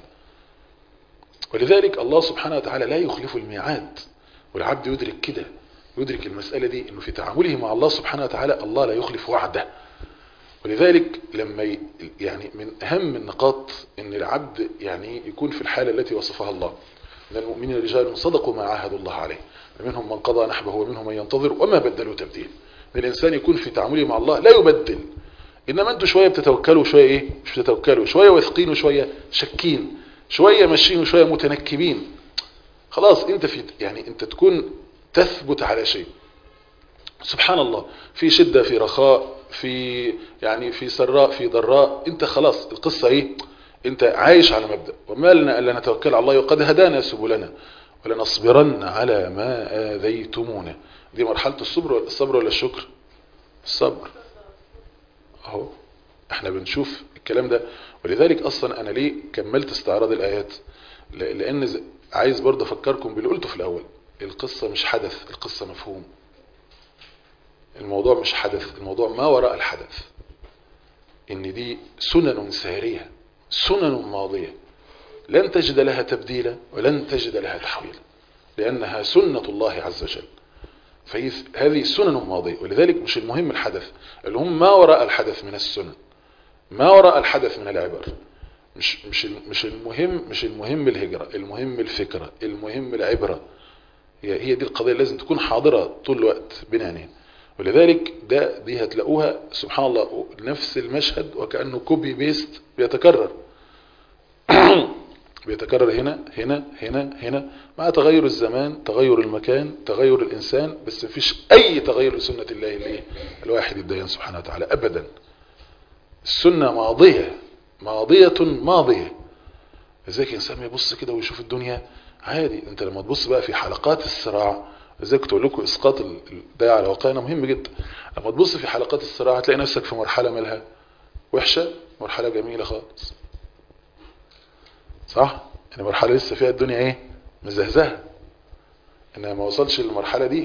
A: ولذلك الله سبحانه وتعالى لا يخلف الميعاد والعبد يدرك كده يدرك المسألة دي انه في تعامله مع الله سبحانه وتعالى الله لا يخلف وعده ولذلك لما ي... يعني من أهم النقاط أن العبد يعني يكون في الحالة التي وصفها الله من المؤمنين رجال صدقوا ما عاهدوا الله عليه ومنهم من قضى نحبه ومنهم من ينتظر وما بدلوا تبديل ان الإنسان يكون في تعامله مع الله لا يبدل إنما أنتوا شوية بتتوكلوا شوية إيه مش بتتوكلوا شوية واثقين وشوية شكين شوية ماشيين وشوية متنكبين خلاص أنت في يعني أنت تكون تثبت على شيء سبحان الله في شدة في رخاء في يعني في سراء في ضراء انت خلاص القصة ايه انت عايش على مبدأ وما لنا الا نتوكل على الله وقد هدانا سبلنا ولنصبرن على ما آذيتمونا دي مرحلة الصبر ولا الصبر ولا الشكر الصبر اهو احنا بنشوف الكلام ده ولذلك اصلا انا ليه كملت استعراض الايات لان عايز برضه افكركم باللي قلته في الاول القصة مش حدث القصة مفهوم الموضوع مش حدث الموضوع ما وراء الحدث ان دي سنن سارية سنن ماضية لن تجد لها تبديلا ولن تجد لها تحويلا لأنها سنة الله عز وجل فهذه سنن ماضية ولذلك مش المهم الحدث اللي هم ما وراء الحدث من السنن ما وراء الحدث من العبر مش مش مش المهم مش المهم الهجرة المهم الفكرة المهم العبرة هي دي القضية لازم تكون حاضرة طول الوقت بين عينين ولذلك ده دي هتلاقوها سبحان الله نفس المشهد وكأنه كوبي بيست بيتكرر بيتكرر هنا هنا هنا هنا مع تغير الزمان تغير المكان تغير الإنسان بس مفيش أي تغير لسنة الله اللي الواحد الديان سبحانه وتعالى أبدا السنة ماضية ماضية ماضية ازيك الإنسان يبص كده ويشوف الدنيا عادي انت لما تبص بقى في حلقات الصراع ازاي كنت اقول لكم اسقاط ده على واقعنا مهم جدا لما تبص في حلقات الصراع هتلاقي نفسك في مرحله مالها وحشه مرحله جميله خالص صح يعني مرحله لسه فيها الدنيا ايه مزهزهه انها ما وصلش للمرحله دي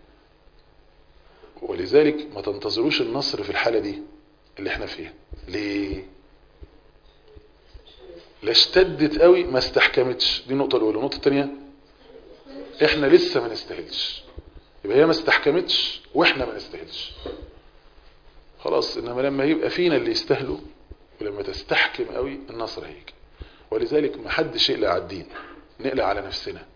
A: ولذلك ما تنتظروش النصر في الحاله دي اللي احنا فيها ليه لا اشتدت قوي ما استحكمتش دي النقطه الاولى النقطه الثانيه احنا لسه ما نستاهلش يبقى هي ما استحكمتش واحنا ما نستاهلش خلاص انما لما يبقى فينا اللي يستاهلوا ولما تستحكم قوي النصر هيجي ولذلك ما حدش يقلق على الدين نقلق على نفسنا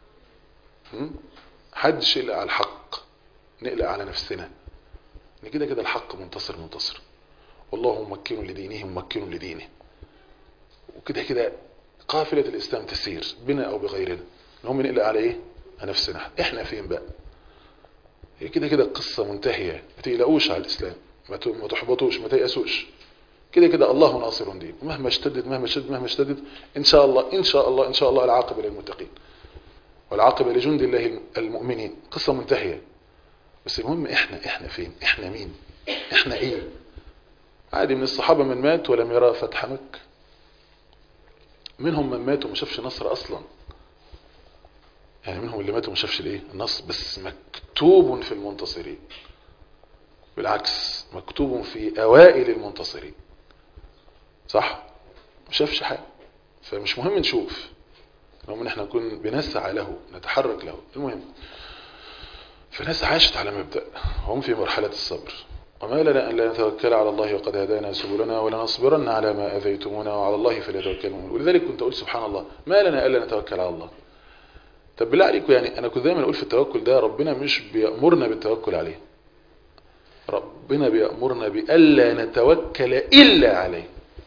A: حدش يقلق على الحق نقلق على نفسنا ان كده كده الحق منتصر منتصر والله ممكن لدينه ممكن لدينه وكده كده قافلة الإسلام تسير بنا أو بغيرنا هم نقلق على إيه على نفسنا إحنا فين بقى هي كده كده القصة منتهية ما تقلقوش على الإسلام ما تحبطوش ما تيأسوش كده كده الله ناصر دين مهما اشتدت مهما اشتدت مهما اشتدت إن شاء الله إن شاء الله إن شاء الله العاقبة للمتقين والعاقبة لجند الله المؤمنين قصة منتهية بس المهم إحنا إحنا فين إحنا مين إحنا إيه عادي من الصحابة من مات ولم يرى فتح مكة منهم من مات وما شافش نصر أصلا يعني منهم اللي مات وما شافش الايه النصر بس مكتوب في المنتصرين بالعكس مكتوب في أوائل المنتصرين صح ما شافش حاجة فمش مهم نشوف المهم ان احنا نكون بنسعى له نتحرك له المهم فناس عاشت على مبدأ هم في مرحلة الصبر وما لنا أن لا نتوكل على الله وقد هدانا سبلنا ولنصبرن على ما أذيتمونا وعلى الله فليتوكل المؤمنون ولذلك كنت أقول سبحان الله ما لنا ألا نتوكل على الله طب بالله عليكم يعني أنا كنت دايما أقول في التوكل ده ربنا مش بيأمرنا بالتوكل عليه ربنا بيأمرنا بألا نتوكل إلا عليه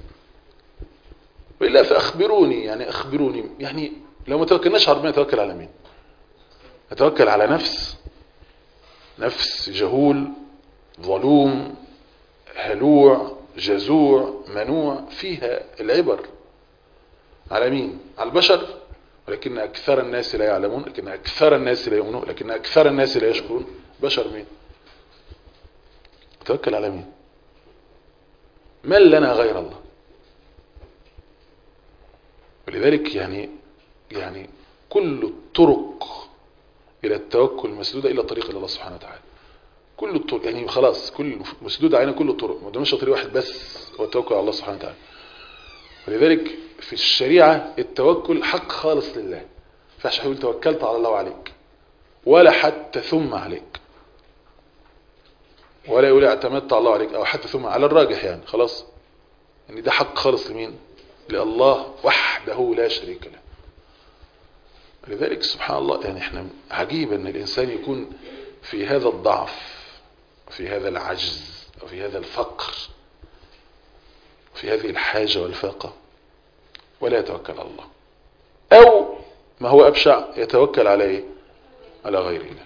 A: وإلا فأخبروني يعني أخبروني يعني لو ما توكلناش على ربنا نتوكل على مين نتوكل على نفس نفس جهول ظلوم هلوع جزوع منوع فيها العبر على مين على البشر ولكن أكثر الناس لا يعلمون لكن أكثر الناس لا يؤمنون لكن أكثر الناس لا يشكرون بشر مين توكل على مين من لنا غير الله ولذلك يعني يعني كل الطرق إلى التوكل مسدودة إلا طريق إلى الله سبحانه وتعالى كل الطرق يعني خلاص كل مسدود علينا كل الطرق ما قدامناش طريق واحد بس هو التوكل على الله سبحانه وتعالى ولذلك في الشريعة التوكل حق خالص لله فاش يقول توكلت على الله وعليك ولا حتى ثم عليك ولا يقول اعتمدت على الله عليك او حتى ثم على الراجح يعني خلاص ان ده حق خالص لمين لله وحده لا شريك له لذلك سبحان الله يعني احنا عجيب ان الانسان يكون في هذا الضعف في هذا العجز وفي هذا الفقر في هذه الحاجة والفاقة ولا يتوكل على الله او ما هو ابشع يتوكل على ايه على غير الله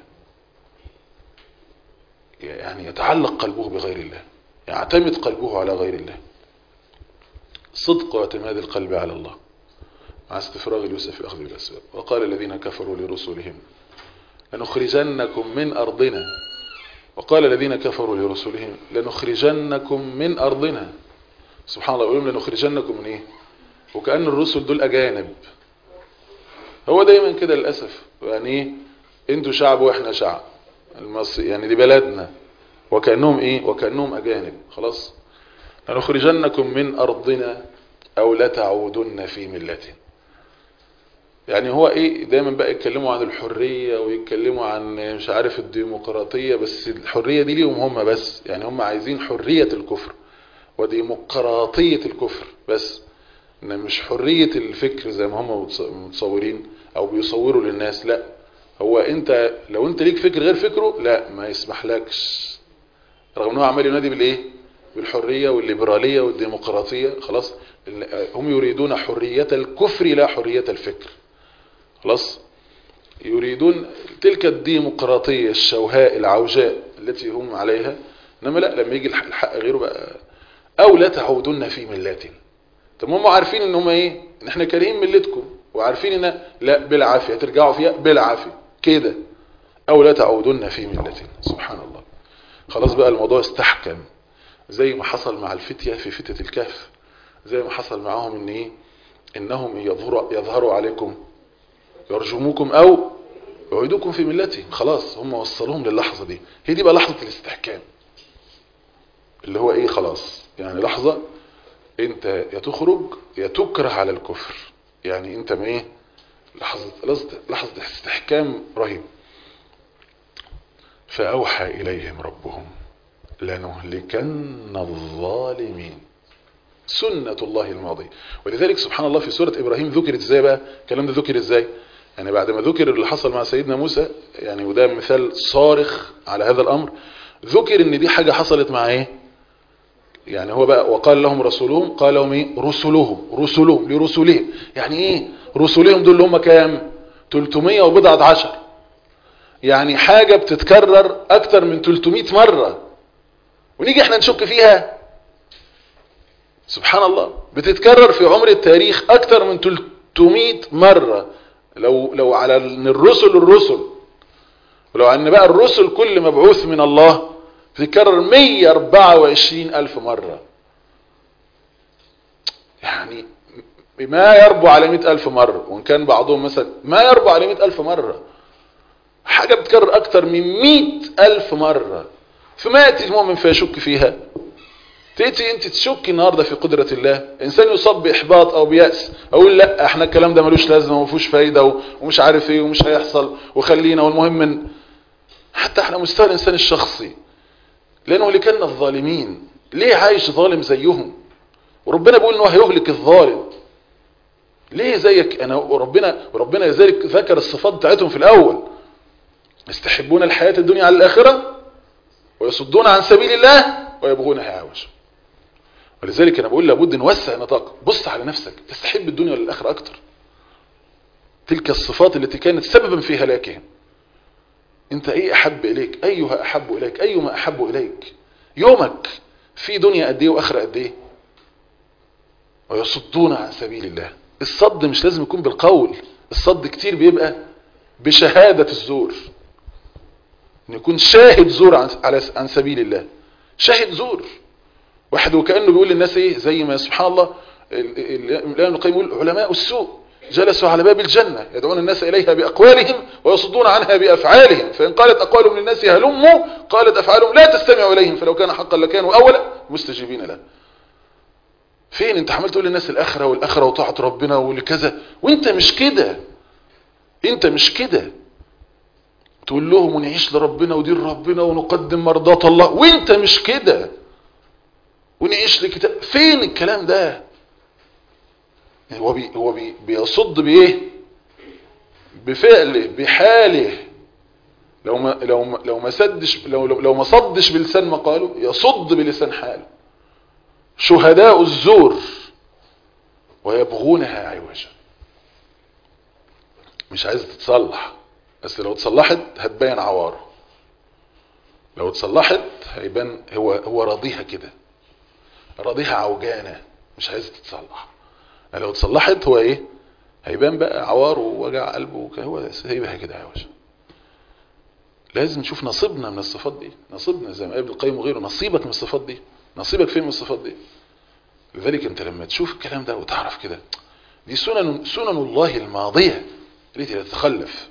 A: يعني يتعلق قلبه بغير الله يعتمد قلبه على غير الله صدق واعتماد القلب على الله مع استفراغ اليسر في أخذ الأسباب وقال الذين كفروا لرسلهم لنخرجنكم من أرضنا وقال الذين كفروا لرسلهم لنخرجنكم من أرضنا سبحان الله يقولون لنخرجنكم من إيه وكأن الرسل دول أجانب هو دايما كده للأسف يعني إيه انتوا شعب وإحنا شعب المصري يعني دي بلدنا وكأنهم إيه وكأنهم أجانب خلاص لنخرجنكم من أرضنا أو لتعودن في ملتنا يعني هو ايه دايما بقى يتكلموا عن الحرية ويتكلموا عن مش عارف الديمقراطية بس الحرية دي ليهم هم بس يعني هم عايزين حرية الكفر وديمقراطية الكفر بس ان مش حرية الفكر زي ما هم متصورين او بيصوروا للناس لا هو انت لو انت ليك فكر غير فكره لا ما يسمحلكش رغم انه عمال ينادي بالايه بالحرية والليبرالية والديمقراطية خلاص هم يريدون حرية الكفر لا حرية الفكر خلاص يريدون تلك الديمقراطية الشوهاء العوجاء التي هم عليها انما لا لما يجي الحق غيره بقى او لا تعودن في ملاتنا طب هم عارفين ان هم ايه ان احنا كارهين ملتكم وعارفين ان لا بالعافية ترجعوا فيها بالعافية كده او لا تعودن في ملتنا سبحان الله خلاص بقى الموضوع استحكم زي ما حصل مع الفتية في فتية الكهف زي ما حصل معاهم ان ايه انهم يظهروا, يظهروا عليكم يرجموكم او يعيدوكم في ملتهم خلاص هم وصلوهم للحظة دي هي دي بقى لحظة الاستحكام اللي هو ايه خلاص يعني لحظة انت يا تخرج يا تكره على الكفر يعني انت ما ايه لحظة, لحظة استحكام رهيب فأوحى إليهم ربهم لنهلكن الظالمين سنة الله الماضية ولذلك سبحان الله في سورة إبراهيم ذكرت ازاي بقى الكلام ده ذكر ازاي يعني بعد ما ذكر اللي حصل مع سيدنا موسى يعني وده مثال صارخ على هذا الأمر ذكر ان دي حاجة حصلت مع ايه يعني هو بقى وقال لهم رسولهم قال لهم ايه رسلهم رسلهم لرسلهم يعني ايه رسلهم دول اللي هم كام 300 وبضعة عشر يعني حاجة بتتكرر اكتر من 300 مرة ونيجي احنا نشك فيها سبحان الله بتتكرر في عمر التاريخ اكتر من 300 مرة لو لو على ان الرسل الرسل ولو ان بقى الرسل كل مبعوث من الله بتتكرر 124 ألف مرة يعني ما يربو على 100 ألف مرة وإن كان بعضهم مثلا ما يربو على 100 ألف مرة حاجة بتكرر أكتر من 100 ألف مرة فما يأتي المؤمن فيشك فيها تأتي انت تشك النهارده في قدرة الله انسان يصاب باحباط او بيأس اقول لا احنا الكلام ده ملوش لازمه وما فيهوش فايده ومش عارف ايه ومش هيحصل وخلينا والمهم من حتى احنا مستوى الانسان الشخصي لانه اللي كان الظالمين ليه عايش ظالم زيهم وربنا بيقول انه هيهلك الظالم ليه زيك انا وربنا وربنا لذلك ذكر الصفات بتاعتهم في الاول يستحبون الحياة الدنيا على الاخرة ويصدون عن سبيل الله ويبغونها عوجا ولذلك انا بقول لابد نوسع نطاق بص على نفسك تستحب الدنيا ولا الاخره اكتر تلك الصفات التي كانت سببا في هلاكهم انت ايه احب اليك ايها احب اليك ايما احب اليك يومك في دنيا قد ايه واخره قد ايه ويصدون عن سبيل الله الصد مش لازم يكون بالقول الصد كتير بيبقى بشهادة الزور ان يكون شاهد زور عن, على عن سبيل الله شاهد زور واحد وكأنه بيقول للناس ايه زي ما سبحان الله الإمام القيم يقول علماء السوء جلسوا على باب الجنة يدعون الناس إليها بأقوالهم ويصدون عنها بأفعالهم فإن قالت أقوالهم للناس هلموا قالت أفعالهم لا تستمعوا إليهم فلو كان حقا لكانوا أولا مستجيبين له فين انت عمال تقول للناس الآخرة والآخرة وطاعة ربنا والكذا وانت مش كده انت مش كده تقول لهم ونعيش لربنا ودين ربنا ونقدم مرضات الله وانت مش كده ونعيش لكتاب فين الكلام ده هو بي هو بي بيصد بايه بفعله بحاله لو ما لو ما لو ما سدش لو لو, لو ما صدش بلسان مقاله يصد بلسان حاله شهداء الزور ويبغونها عوجا مش عايزه تتصلح بس لو اتصلحت هتبين عواره لو اتصلحت هيبان هو هو راضيها كده راضيها عوجانه مش عايزه تتصلح لو اتصلحت هو ايه هيبان بقى عوار ووجع قلبه هو هيبقى كده عوج لازم نشوف نصيبنا من الصفات دي نصيبنا زي ما ابن القيم وغيره نصيبك من الصفات دي نصيبك فين من الصفات دي لذلك انت لما تشوف الكلام ده وتعرف كده دي سنن سنن الله الماضيه التي لا تتخلف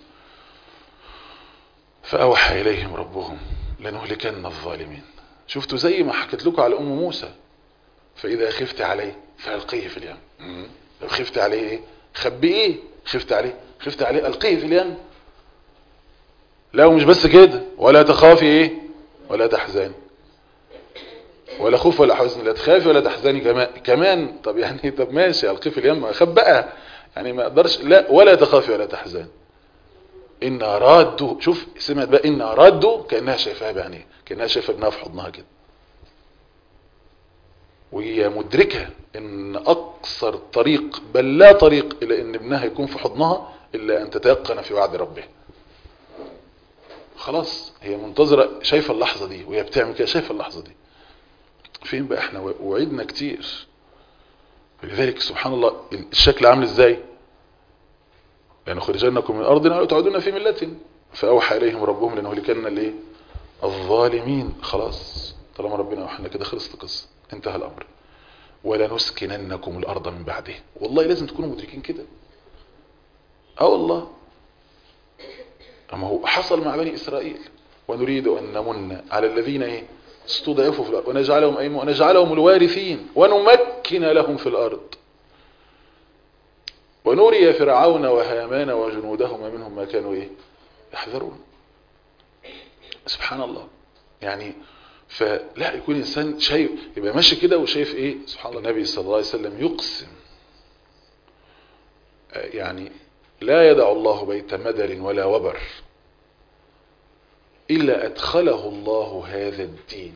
A: فأوحى إليهم ربهم لنهلكن الظالمين شفتوا زي ما حكيت لكم على أم موسى فإذا خفت عليه فألقيه في اليم لو خفت عليه إيه خبئيه خفت عليه خفت عليه ألقيه في اليم لا ومش بس كده ولا تخافي إيه ولا تحزني ولا خوف ولا حزن لا تخافي ولا تحزني كمان كمان طب يعني طب ماشي ألقيه في اليم خبأها يعني ما اقدرش لا ولا تخافي ولا تحزني إن رادوا شوف سمعت بقى إن رادوا كأنها شايفاها بعينيها كأنها شايفة ابنها في حضنها كده وهي مدركة ان اقصر طريق بل لا طريق الى ان ابنها يكون في حضنها الا ان تتيقن في وعد ربه خلاص هي منتظرة شايفة اللحظة دي وهي بتعمل كده شايفة اللحظة دي فين بقى احنا وعدنا كتير لذلك سبحان الله الشكل عامل ازاي يعني خرجنكم من ارضنا وتعودون في ملة فاوحى اليهم ربهم لنهلكن الايه الظالمين خلاص طالما ربنا اوحى كده خلصت القصه انتهى الامر ولنسكننكم الارض من بعده والله لازم تكونوا مدركين كده اه والله اما هو حصل مع بني اسرائيل ونريد ان نمن على الذين ايه استضعفوا في الارض ونجعلهم ايم ونجعلهم الوارثين ونمكن لهم في الارض ونري فرعون وهامان وجنودهما منهم ما كانوا ايه يحذرون سبحان الله يعني فلا يكون انسان شايف يبقى ماشي كده وشايف ايه سبحان الله النبي صلى الله عليه وسلم يقسم يعني لا يدع الله بيت مدر ولا وبر إلا أدخله الله هذا الدين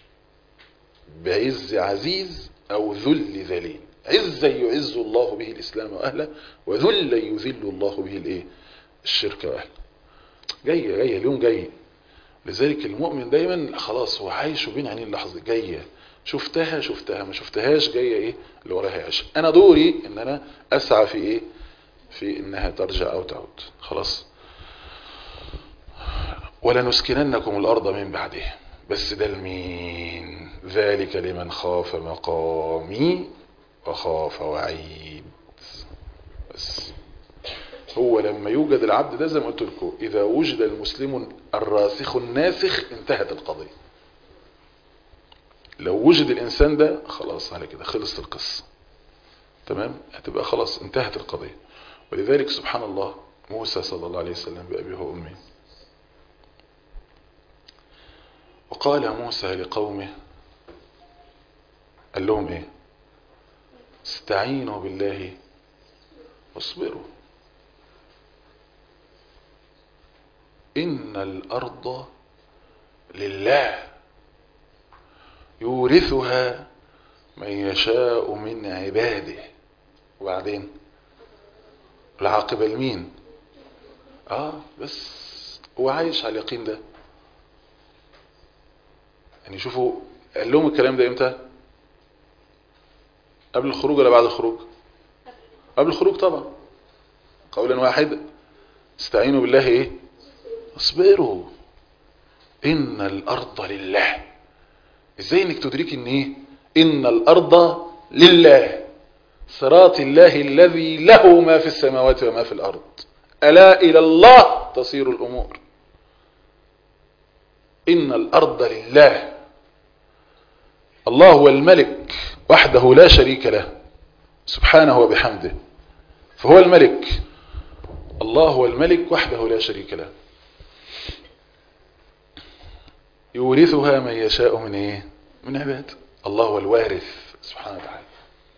A: بعز عزيز أو ذل ذليل عزا يعز الله به الإسلام وأهله وذلا يذل الله به الإيه الشرك وأهله جاية جاية اليوم جاي لذلك المؤمن دايما خلاص هو عايش وبين عينيه اللحظة جاية شفتها شفتها ما شفتهاش جاية ايه اللي وراها يعيش انا دوري ان انا اسعى في ايه في انها ترجع او تعود خلاص ولنسكننكم الارض من بعده بس ده لمين ذلك لمن خاف مقامي وخاف وعيد بس هو لما يوجد العبد ده زي ما قلت لكم إذا وجد المسلم الراسخ الناسخ انتهت القضية لو وجد الإنسان ده خلاص على كده خلصت القصة تمام هتبقى خلاص انتهت القضية ولذلك سبحان الله موسى صلى الله عليه وسلم بأبيه وأمه وقال موسى لقومه قال لهم ايه استعينوا بالله واصبروا إن الأرض لله يورثها من يشاء من عباده وبعدين العاقبة لمين اه بس هو عايش على اليقين ده يعني شوفوا قال لهم الكلام ده امتى قبل الخروج ولا بعد الخروج قبل الخروج طبعا قولا واحدا استعينوا بالله ايه اصبروا ان الارض لله ازاي انك تدرك ان ايه ان الارض لله صراط الله الذي له ما في السماوات وما في الارض الا الى الله تصير الامور ان الارض لله الله هو الملك وحده لا شريك له سبحانه وبحمده فهو الملك الله هو الملك وحده لا شريك له يورثها من يشاء من ايه من عباده الله هو الوارث سبحانه وتعالى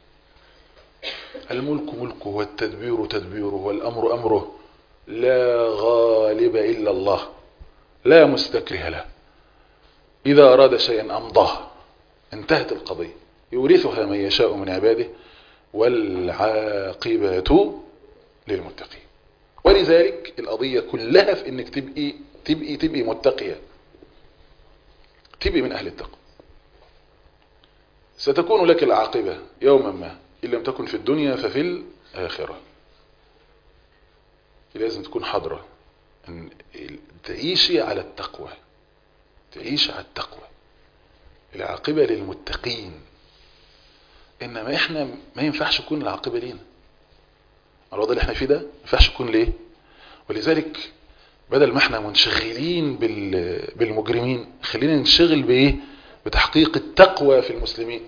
A: الملك ملكه والتدبير تدبيره والامر امره لا غالب الا الله لا مستكره له اذا اراد شيئا امضاه انتهت القضيه يورثها من يشاء من عباده والعاقبة للمتقين ولذلك القضية كلها في انك تبقي تبقي تبقي متقية تبقي من اهل التقوى ستكون لك العاقبة يوما ما ان لم تكن في الدنيا ففي الاخرة لازم تكون حاضرة ان تعيشي على التقوى تعيشي على التقوى العاقبة للمتقين انما احنا ما ينفعش تكون العاقبة لينا الوضع اللي احنا فيه ده ما ينفعش يكون ليه ولذلك بدل ما احنا منشغلين بالمجرمين خلينا ننشغل بايه بتحقيق التقوى في المسلمين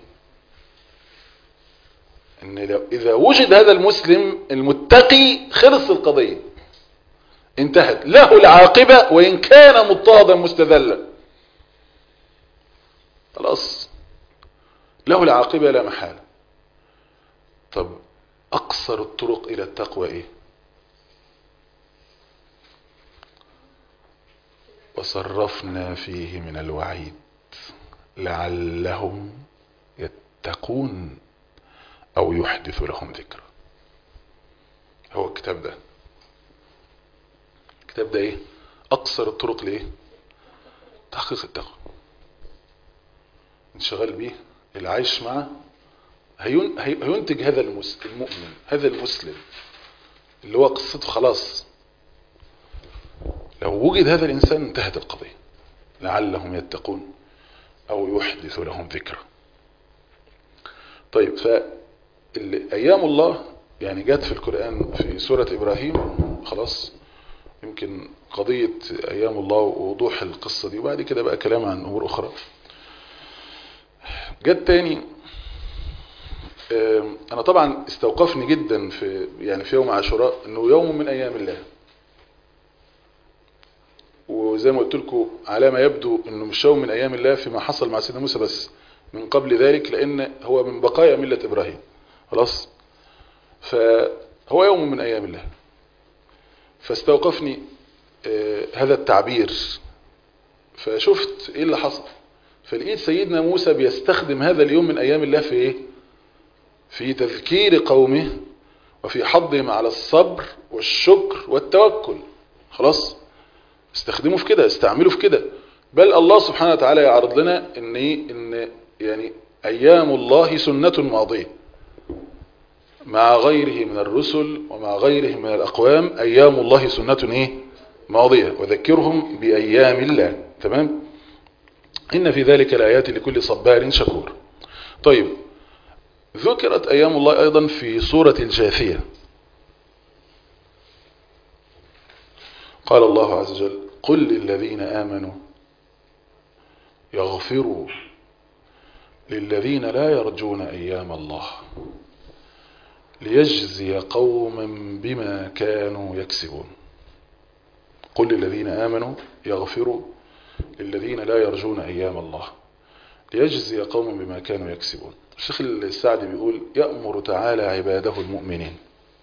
A: ان لو اذا وجد هذا المسلم المتقي خلص القضية انتهت له العاقبة وان كان مضطهدا مستذلا خلاص له العاقبة لا محالة طب أقصر الطرق إلى التقوى إيه وصرفنا فيه من الوعيد لعلهم يتقون أو يحدث لهم ذكر هو الكتاب ده الكتاب ده إيه أقصر الطرق لإيه تحقيق التقوى انشغال بيه العيش معه هينتج هذا المؤمن هذا المسلم اللي هو قصته خلاص لو وجد هذا الإنسان انتهت القضية لعلهم يتقون أو يحدث لهم ذكرى طيب فأيام الله يعني جت في القرآن في سورة إبراهيم خلاص يمكن قضية أيام الله ووضوح القصة دي وبعد كده بقى كلام عن أمور أخرى جت تاني انا طبعا استوقفني جدا في يعني في يوم عاشوراء انه يوم من ايام الله وزي ما قلت لكم على ما يبدو انه مش يوم من ايام الله فيما حصل مع سيدنا موسى بس من قبل ذلك لان هو من بقايا ملة ابراهيم خلاص فهو يوم من ايام الله فاستوقفني هذا التعبير فشفت ايه اللي حصل فلقيت سيدنا موسى بيستخدم هذا اليوم من ايام الله في ايه في تذكير قومه وفي حضهم على الصبر والشكر والتوكل خلاص استخدموا في كده استعملوا في كده بل الله سبحانه وتعالى يعرض لنا ان ايه ان يعني ايام الله سنة ماضية مع غيره من الرسل ومع غيره من الاقوام ايام الله سنة ايه ماضية وذكرهم بايام الله تمام إن في ذلك الآيات لكل صبار شكور طيب ذكرت أيام الله أيضا في سورة الجاثية قال الله عز وجل قل للذين آمنوا يغفروا للذين لا يرجون أيام الله ليجزي قوما بما كانوا يكسبون قل للذين آمنوا يغفروا للذين لا يرجون أيام الله ليجزي قوما بما كانوا يكسبون الشيخ السعدي بيقول يأمر تعالى عباده المؤمنين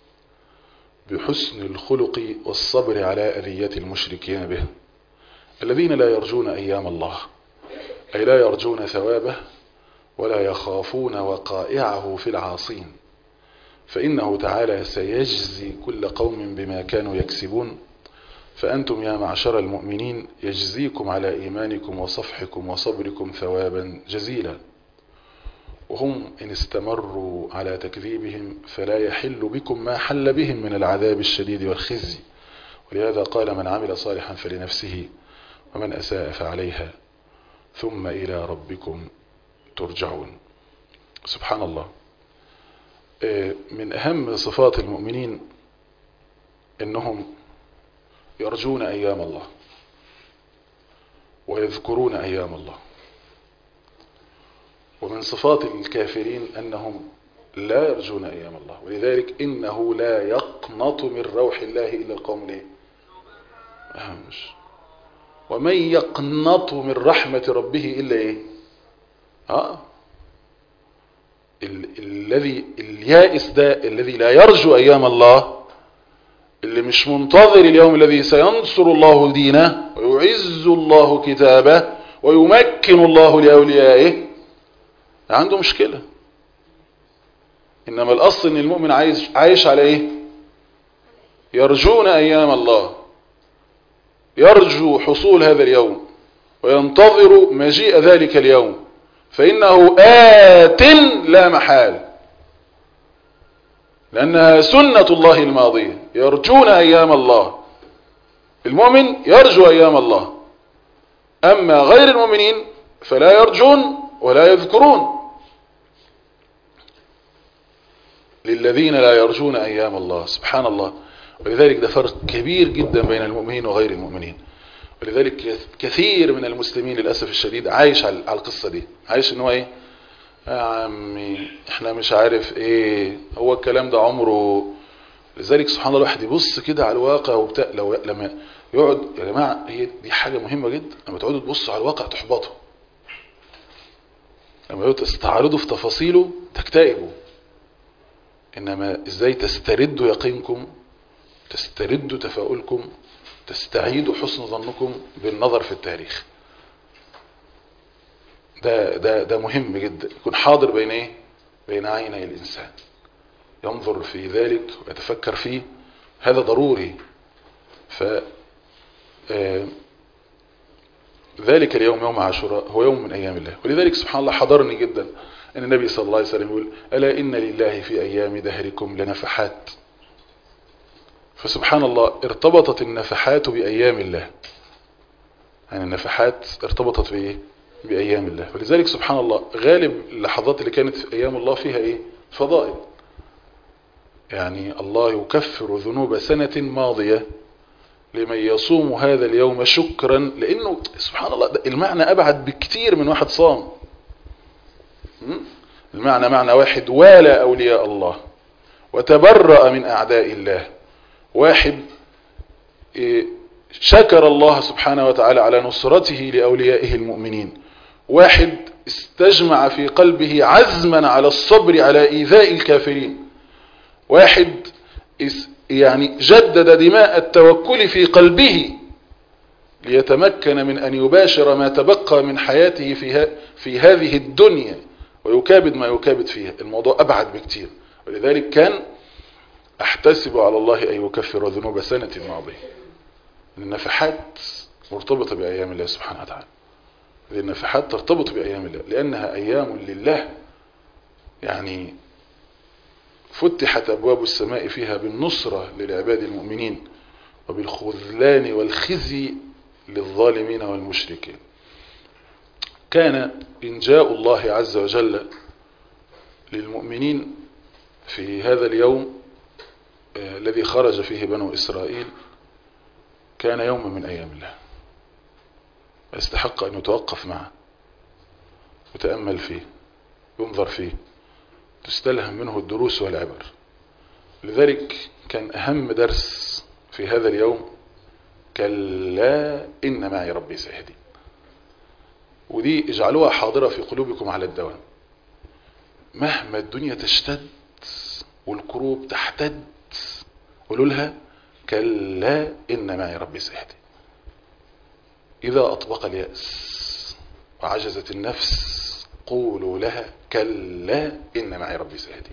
A: بحسن الخلق والصبر على أذية المشركين به الذين لا يرجون أيام الله أي لا يرجون ثوابه ولا يخافون وقائعه في العاصين فإنه تعالى سيجزي كل قوم بما كانوا يكسبون فأنتم يا معشر المؤمنين يجزيكم على إيمانكم وصفحكم وصبركم ثوابا جزيلا وهم إن استمروا على تكذيبهم فلا يحل بكم ما حل بهم من العذاب الشديد والخزي ولهذا قال من عمل صالحا فلنفسه ومن أساء فعليها ثم إلى ربكم ترجعون سبحان الله من أهم صفات المؤمنين إنهم يرجون أيام الله ويذكرون أيام الله ومن صفات الكافرين أنهم لا يرجون أيام الله ولذلك إنه لا يقنط من روح الله إلا القوم ليه أهمش ومن يقنط من رحمة ربه إلا إيه آه ال الذي اليائس ده الذي لا يرجو أيام الله اللي مش منتظر اليوم الذي سينصر الله دينه ويعز الله كتابه ويمكن الله لأوليائه عنده مشكلة إنما الأصل إن المؤمن عايش, عايش على إيه يرجون أيام الله يرجو حصول هذا اليوم وينتظر مجيء ذلك اليوم فإنه آت لا محال لأنها سنة الله الماضية يرجون أيام الله المؤمن يرجو أيام الله أما غير المؤمنين فلا يرجون ولا يذكرون للذين لا يرجون أيام الله سبحان الله ولذلك ده فرق كبير جدا بين المؤمنين وغير المؤمنين ولذلك كثير من المسلمين للأسف الشديد عايش على القصة دي عايش ان هو ايه يا عمي احنا مش عارف ايه هو الكلام ده عمره لذلك سبحان الله الواحد يبص كده على الواقع وبتاع لو لما يقعد يا جماعة هي دي حاجة مهمة جدا لما تقعدوا تبصوا على الواقع تحبطوا لما تستعرضوا في تفاصيله تكتئبوا انما ازاي تستردوا يقينكم تستردوا تفاؤلكم تستعيدوا حسن ظنكم بالنظر في التاريخ ده ده ده مهم جدا يكون حاضر بين ايه بين عيني الانسان ينظر في ذلك ويتفكر فيه هذا ضروري ف ذلك اليوم يوم عاشوراء هو يوم من ايام الله ولذلك سبحان الله حضرني جدا ان النبي صلى الله عليه وسلم يقول الا ان لله في ايام دهركم لنفحات فسبحان الله ارتبطت النفحات بأيام الله يعني النفحات ارتبطت بإيه بأيام الله ولذلك سبحان الله غالب اللحظات اللي كانت في أيام الله فيها إيه فضائل يعني الله يكفر ذنوب سنة ماضية لمن يصوم هذا اليوم شكرا لأنه سبحان الله المعنى أبعد بكتير من واحد صام المعنى معنى واحد والى أولياء الله وتبرأ من أعداء الله واحد شكر الله سبحانه وتعالى على نصرته لأوليائه المؤمنين واحد استجمع في قلبه عزما على الصبر على إيذاء الكافرين واحد يعني جدد دماء التوكل في قلبه ليتمكن من أن يباشر ما تبقى من حياته في, في هذه الدنيا ويكابد ما يكابد فيها الموضوع أبعد بكتير ولذلك كان احتسب على الله أن يكفر ذنوب سنة ماضية النفحات مرتبطة بأيام الله سبحانه وتعالى هذه النفحات ترتبط بأيام الله لأنها أيام لله يعني فتحت أبواب السماء فيها بالنصرة للعباد المؤمنين وبالخذلان والخزي للظالمين والمشركين كان إنجاء الله عز وجل للمؤمنين في هذا اليوم الذي خرج فيه بنو إسرائيل كان يوم من أيام الله يستحق أن يتوقف معه وتأمل فيه ينظر فيه تستلهم منه الدروس والعبر لذلك كان أهم درس في هذا اليوم كلا إن معي ربي سيهدي ودي اجعلوها حاضرة في قلوبكم على الدوام مهما الدنيا تشتد والكروب تحتد قولوا لها كلا إن معي ربي سيهدي إذا أطبق اليأس وعجزت النفس قولوا لها كلا إن معي ربي سيهدي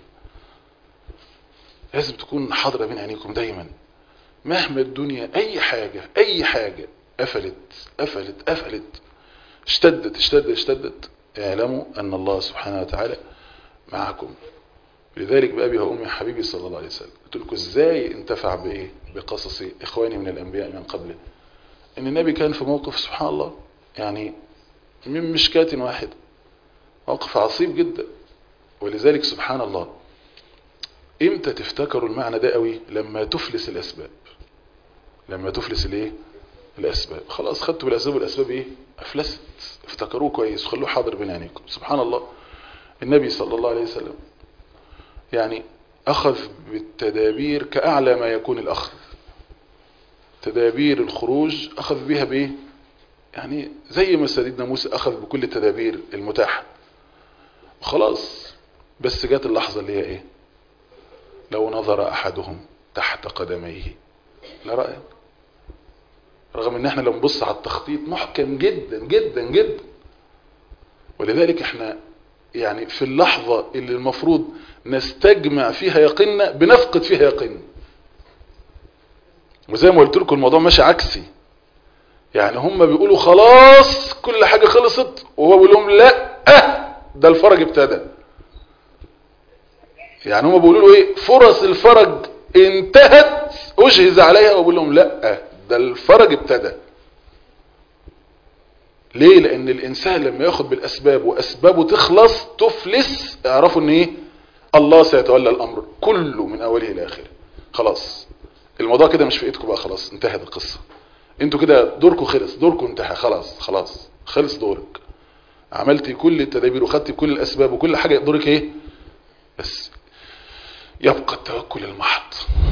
A: لازم تكون حاضرة بين عينيكم دايما مهما الدنيا أي حاجة أي حاجة قفلت قفلت قفلت اشتدت اشتدت اشتدت اعلموا أن الله سبحانه وتعالى معكم لذلك بأبي وأمي حبيبي صلى الله عليه وسلم قلت لكم ازاي انتفع بإيه بقصص إخواني من الأنبياء من قبله ان النبي كان في موقف سبحان الله يعني من مشكاة واحد موقف عصيب جدا ولذلك سبحان الله امتى تفتكروا المعنى ده قوي لما تفلس الاسباب لما تفلس الايه الاسباب خلاص خدتوا بالاسباب والاسباب ايه افلست افتكروه كويس وخلوه حاضر بين عينيكم سبحان الله النبي صلى الله عليه وسلم يعني اخذ بالتدابير كاعلى ما يكون الاخذ تدابير الخروج أخذ بها بإيه يعني زي ما سيدنا موسى أخذ بكل التدابير المتاحة خلاص بس جات اللحظة اللي هي إيه لو نظر أحدهم تحت قدميه لرأى رغم ان احنا لو نبص على التخطيط محكم جدا جدا جدا ولذلك احنا يعني في اللحظة اللي المفروض نستجمع فيها يقيننا بنفقد فيها يقيننا وزي ما قلت لكم الموضوع ماشي عكسي يعني هم بيقولوا خلاص كل حاجة خلصت وهو بيقول لهم لا أه ده الفرج ابتدى يعني هم بيقولوا له ايه فرص الفرج انتهت اجهز عليها وبيقول لهم لا ده الفرج ابتدى ليه لان الانسان لما ياخد بالاسباب واسبابه تخلص تفلس اعرفوا ان ايه الله سيتولى الامر كله من اوله الى اخره خلاص الموضوع كده مش في ايدكم بقى خلاص انتهت القصة انتوا كده دوركم خلص دوركم انتهى خلاص خلاص خلص دورك عملتي كل التدابير وخدتي كل الاسباب وكل حاجة دورك ايه بس يبقى التوكل المحض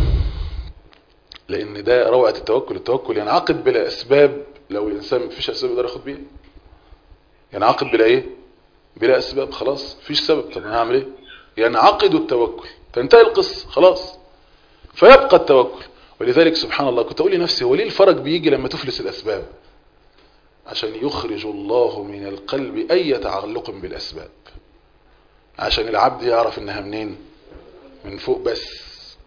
A: لان ده روعة التوكل التوكل ينعقد بلا اسباب لو الانسان مفيش اسباب يقدر ياخد بيها ينعقد بلا ايه بلا اسباب خلاص مفيش سبب طب انا هعمل ايه ينعقد التوكل تنتهي القصة خلاص فيبقى التوكل ولذلك سبحان الله كنت أقول لنفسي هو ليه الفرج بيجي لما تفلس الأسباب عشان يخرج الله من القلب أي تعلق بالأسباب عشان العبد يعرف إنها منين من فوق بس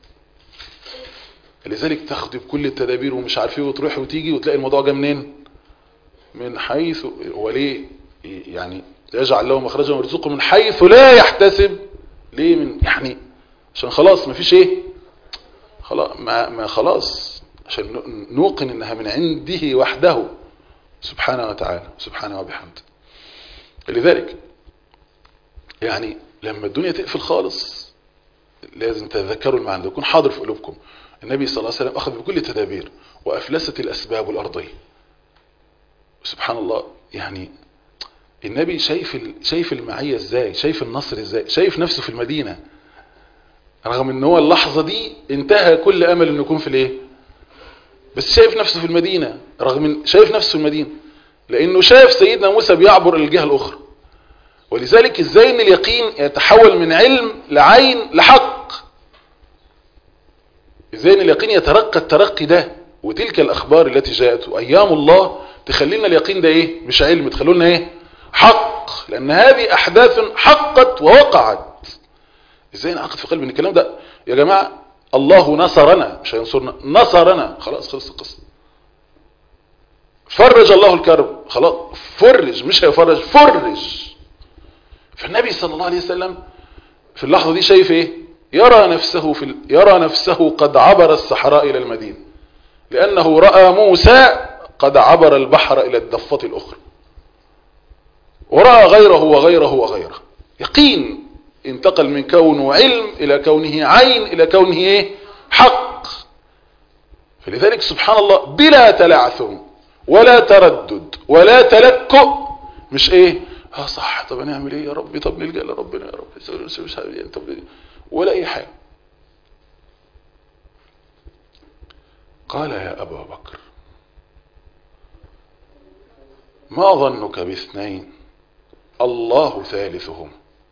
A: لذلك تاخدي بكل التدابير ومش عارفيه وتروحي وتيجي وتلاقي الموضوع جه منين من حيث وليه يعني يجعل له مخرجا ويرزقه من حيث لا يحتسب ليه من يعني عشان خلاص ما فيش ايه خلاص ما, ما خلاص عشان نوقن انها من عنده وحده سبحانه وتعالى سبحانه وبحمده لذلك يعني لما الدنيا تقفل خالص لازم تتذكروا المعنى ده يكون حاضر في قلوبكم النبي صلى الله عليه وسلم أخذ بكل التدابير وأفلست الأسباب الأرضية سبحان الله يعني النبي شايف شايف المعية ازاي شايف النصر ازاي شايف نفسه في المدينة رغم ان هو اللحظة دي انتهى كل امل انه يكون في الايه بس شايف نفسه في المدينة رغم ان شايف نفسه في المدينة لانه شايف سيدنا موسى بيعبر الجهة الاخرى ولذلك ازاي ان اليقين يتحول من علم لعين لحق ازاي ان اليقين يترقى الترقي ده وتلك الاخبار التي جاءت وايام الله تخلينا اليقين ده ايه مش علم تخلونا ايه حق لان هذه احداث حقت ووقعت ازاي نعقد في قلب ان الكلام ده يا جماعة الله نصرنا مش هينصرنا نصرنا خلاص خلص القصة فرج الله الكرب خلاص فرج مش هيفرج فرج فالنبي صلى الله عليه وسلم في اللحظة دي شايف ايه يرى نفسه في ال... يرى نفسه قد عبر الصحراء الى المدينة لانه رأى موسى قد عبر البحر الى الضفة الاخرى ورأى غيره وغيره وغيره يقين انتقل من كونه علم الى كونه عين الى كونه ايه حق فلذلك سبحان الله بلا تلعثم ولا تردد ولا تلكؤ مش ايه اه صح طب هنعمل ايه يا ربي طب نلجأ لربنا يا رب مش عارف إيه، طب ولا اي حاجة قال يا ابا بكر ما ظنك باثنين الله ثالثهم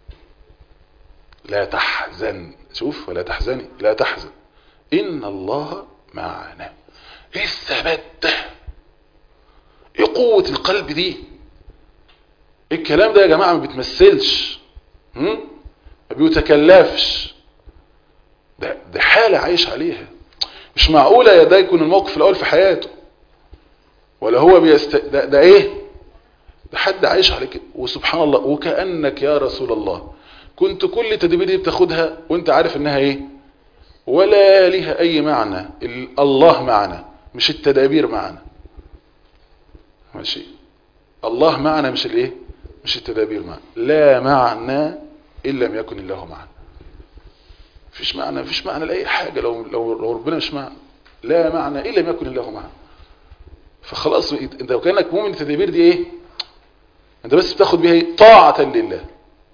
A: لا تحزن شوف ولا تحزني لا تحزن إن الله معنا ايه الثبات ده ايه قوة القلب دي الكلام ده يا جماعة ما بيتمثلش هم؟ ما بيتكلفش ده, ده حالة عايش عليها مش معقولة يا ده يكون الموقف الأول في حياته ولا هو بيست... ده, ده ايه ده حد عايش على كده وسبحان الله وكأنك يا رسول الله كنت كل تدبير دي بتاخدها وانت عارف انها ايه ولا لها اي معنى ال- الله معنا مش التدابير معنا ماشي الله معنا مش الايه مش التدابير معنا لا معنى ان لم يكن الله معنا مفيش معنى مفيش معنى لاي حاجه لو لو لو ربنا مش معنا لا معنى ان لم يكن الله معنا فخلاص انت لو كانك مؤمن التدابير دي ايه انت بس بتاخد بيها ايه طاعه لله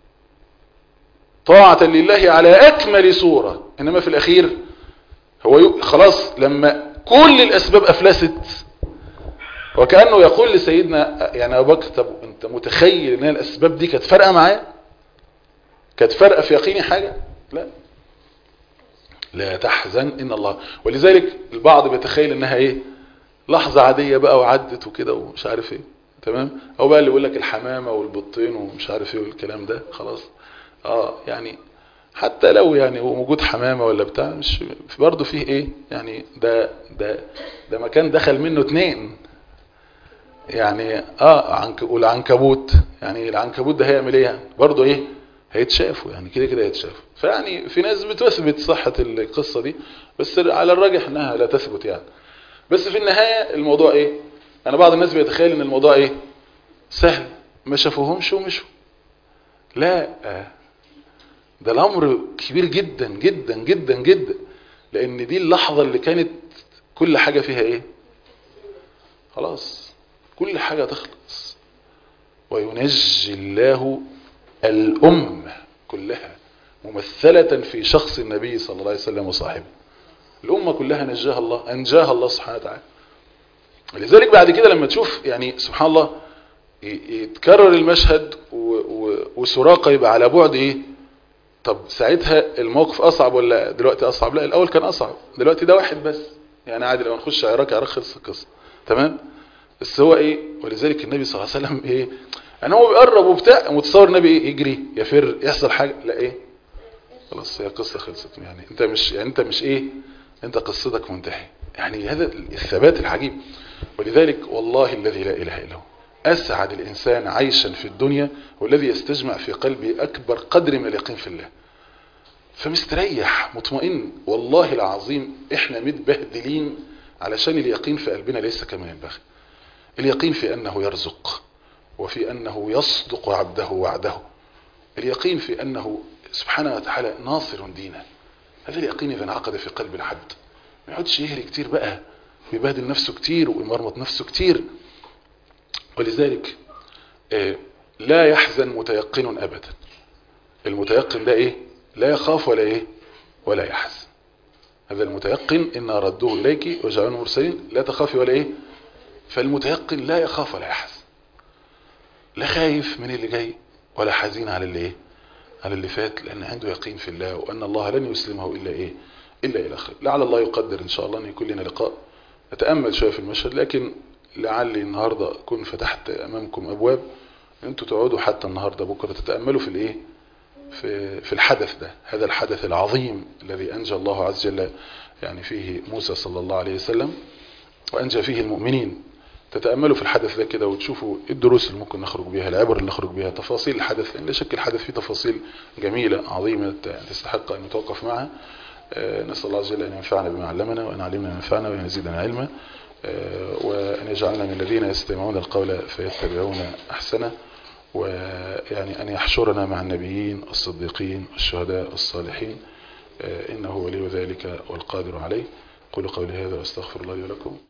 A: طاعة لله على أكمل صورة إنما في الأخير هو ي- خلاص لما كل الأسباب أفلست وكأنه يقول لسيدنا يعني أبو بكر طب أنت متخيل إن هي الأسباب دي كانت فارقة معايا كانت فارقة في يقيني حاجة لا لا تحزن إن الله ولذلك البعض بيتخيل إنها إيه لحظة عادية بقى وعدت وكده ومش عارف إيه تمام أو بقى اللي يقول لك الحمامة والبطين ومش عارف إيه والكلام ده خلاص اه يعني حتى لو يعني هو موجود حمامة ولا بتاع مش برضه فيه ايه يعني ده ده ده مكان دخل منه اتنين يعني اه عنك والعنكبوت يعني العنكبوت ده هيعمل ايه يعني برضه ايه هيتشافوا يعني كده كده هيتشافوا فيعني في ناس بتثبت صحة القصة دي بس على الراجح انها لا تثبت يعني بس في النهاية الموضوع ايه انا بعض الناس بيتخيل ان الموضوع ايه سهل ما شافوهمش ومشوا لا آه. ده الامر كبير جدا جدا جدا جدا لان دي اللحظة اللي كانت كل حاجة فيها ايه خلاص كل حاجة تخلص وينجي الله الأمة كلها ممثلة في شخص النبي صلى الله عليه وسلم وصاحبه الأمة كلها نجاها الله أنجاها الله سبحانه وتعالى لذلك بعد كده لما تشوف يعني سبحان الله يتكرر المشهد وسراقة يبقى على بعد ايه طب ساعتها الموقف اصعب ولا دلوقتي اصعب لا الاول كان اصعب دلوقتي ده واحد بس يعني عادي لو نخش عراك عراك خلص القصه تمام بس هو ايه ولذلك النبي صلى الله عليه وسلم ايه انا هو بيقرب وبتاع متصور النبي ايه يجري يفر يحصل حاجه لا ايه خلاص هي قصه خلصت يعني انت مش يعني انت مش ايه انت قصتك منتهيه يعني هذا الثبات العجيب ولذلك والله الذي لا اله الا هو أسعد الإنسان عيشا في الدنيا والذي يستجمع في قلبه أكبر قدر من اليقين في الله فمستريح مطمئن والله العظيم إحنا متبهدلين علشان اليقين في قلبنا ليس كما ينبغي اليقين في أنه يرزق وفي أنه يصدق عبده وعده اليقين في أنه سبحانه وتعالى ناصر دينه هذا اليقين إذا انعقد في قلب العبد ما يقعدش يهري كتير بقى ويبهدل نفسه كتير ويمرمط نفسه كتير ولذلك لا يحزن متيقن أبدا المتيقن ده إيه لا يخاف ولا إيه ولا يحزن هذا المتيقن إن ردوه إليك وجعلوا مرسلين لا تخافي ولا إيه فالمتيقن لا يخاف ولا يحزن لا خايف من اللي جاي ولا حزين على اللي إيه على اللي فات لأن عنده يقين في الله وأن الله لن يسلمه إلا إيه إلا إلى خير لعل الله يقدر إن شاء الله أن يكون لنا لقاء نتأمل شوية في المشهد لكن لعلي النهاردة أكون فتحت أمامكم أبواب أنتوا تقعدوا حتى النهاردة بكرة تتأملوا في الإيه في, في الحدث ده هذا الحدث العظيم الذي أنجى الله عز وجل يعني فيه موسى صلى الله عليه وسلم وأنجى فيه المؤمنين تتأملوا في الحدث ده كده وتشوفوا الدروس اللي ممكن نخرج بها العبر اللي نخرج بها تفاصيل الحدث لأن لا شك الحدث فيه تفاصيل جميلة عظيمة تستحق أن نتوقف معها نسأل الله عز وجل أن ينفعنا بما علمنا وأن علمنا ما ينفعنا وأن يزيدنا علما وأن يجعلنا من الذين يستمعون القول فيتبعون أحسنه ويعني أن يحشرنا مع النبيين الصديقين الشهداء الصالحين إنه ولي ذلك والقادر عليه قولوا قولي هذا واستغفر الله لي ولكم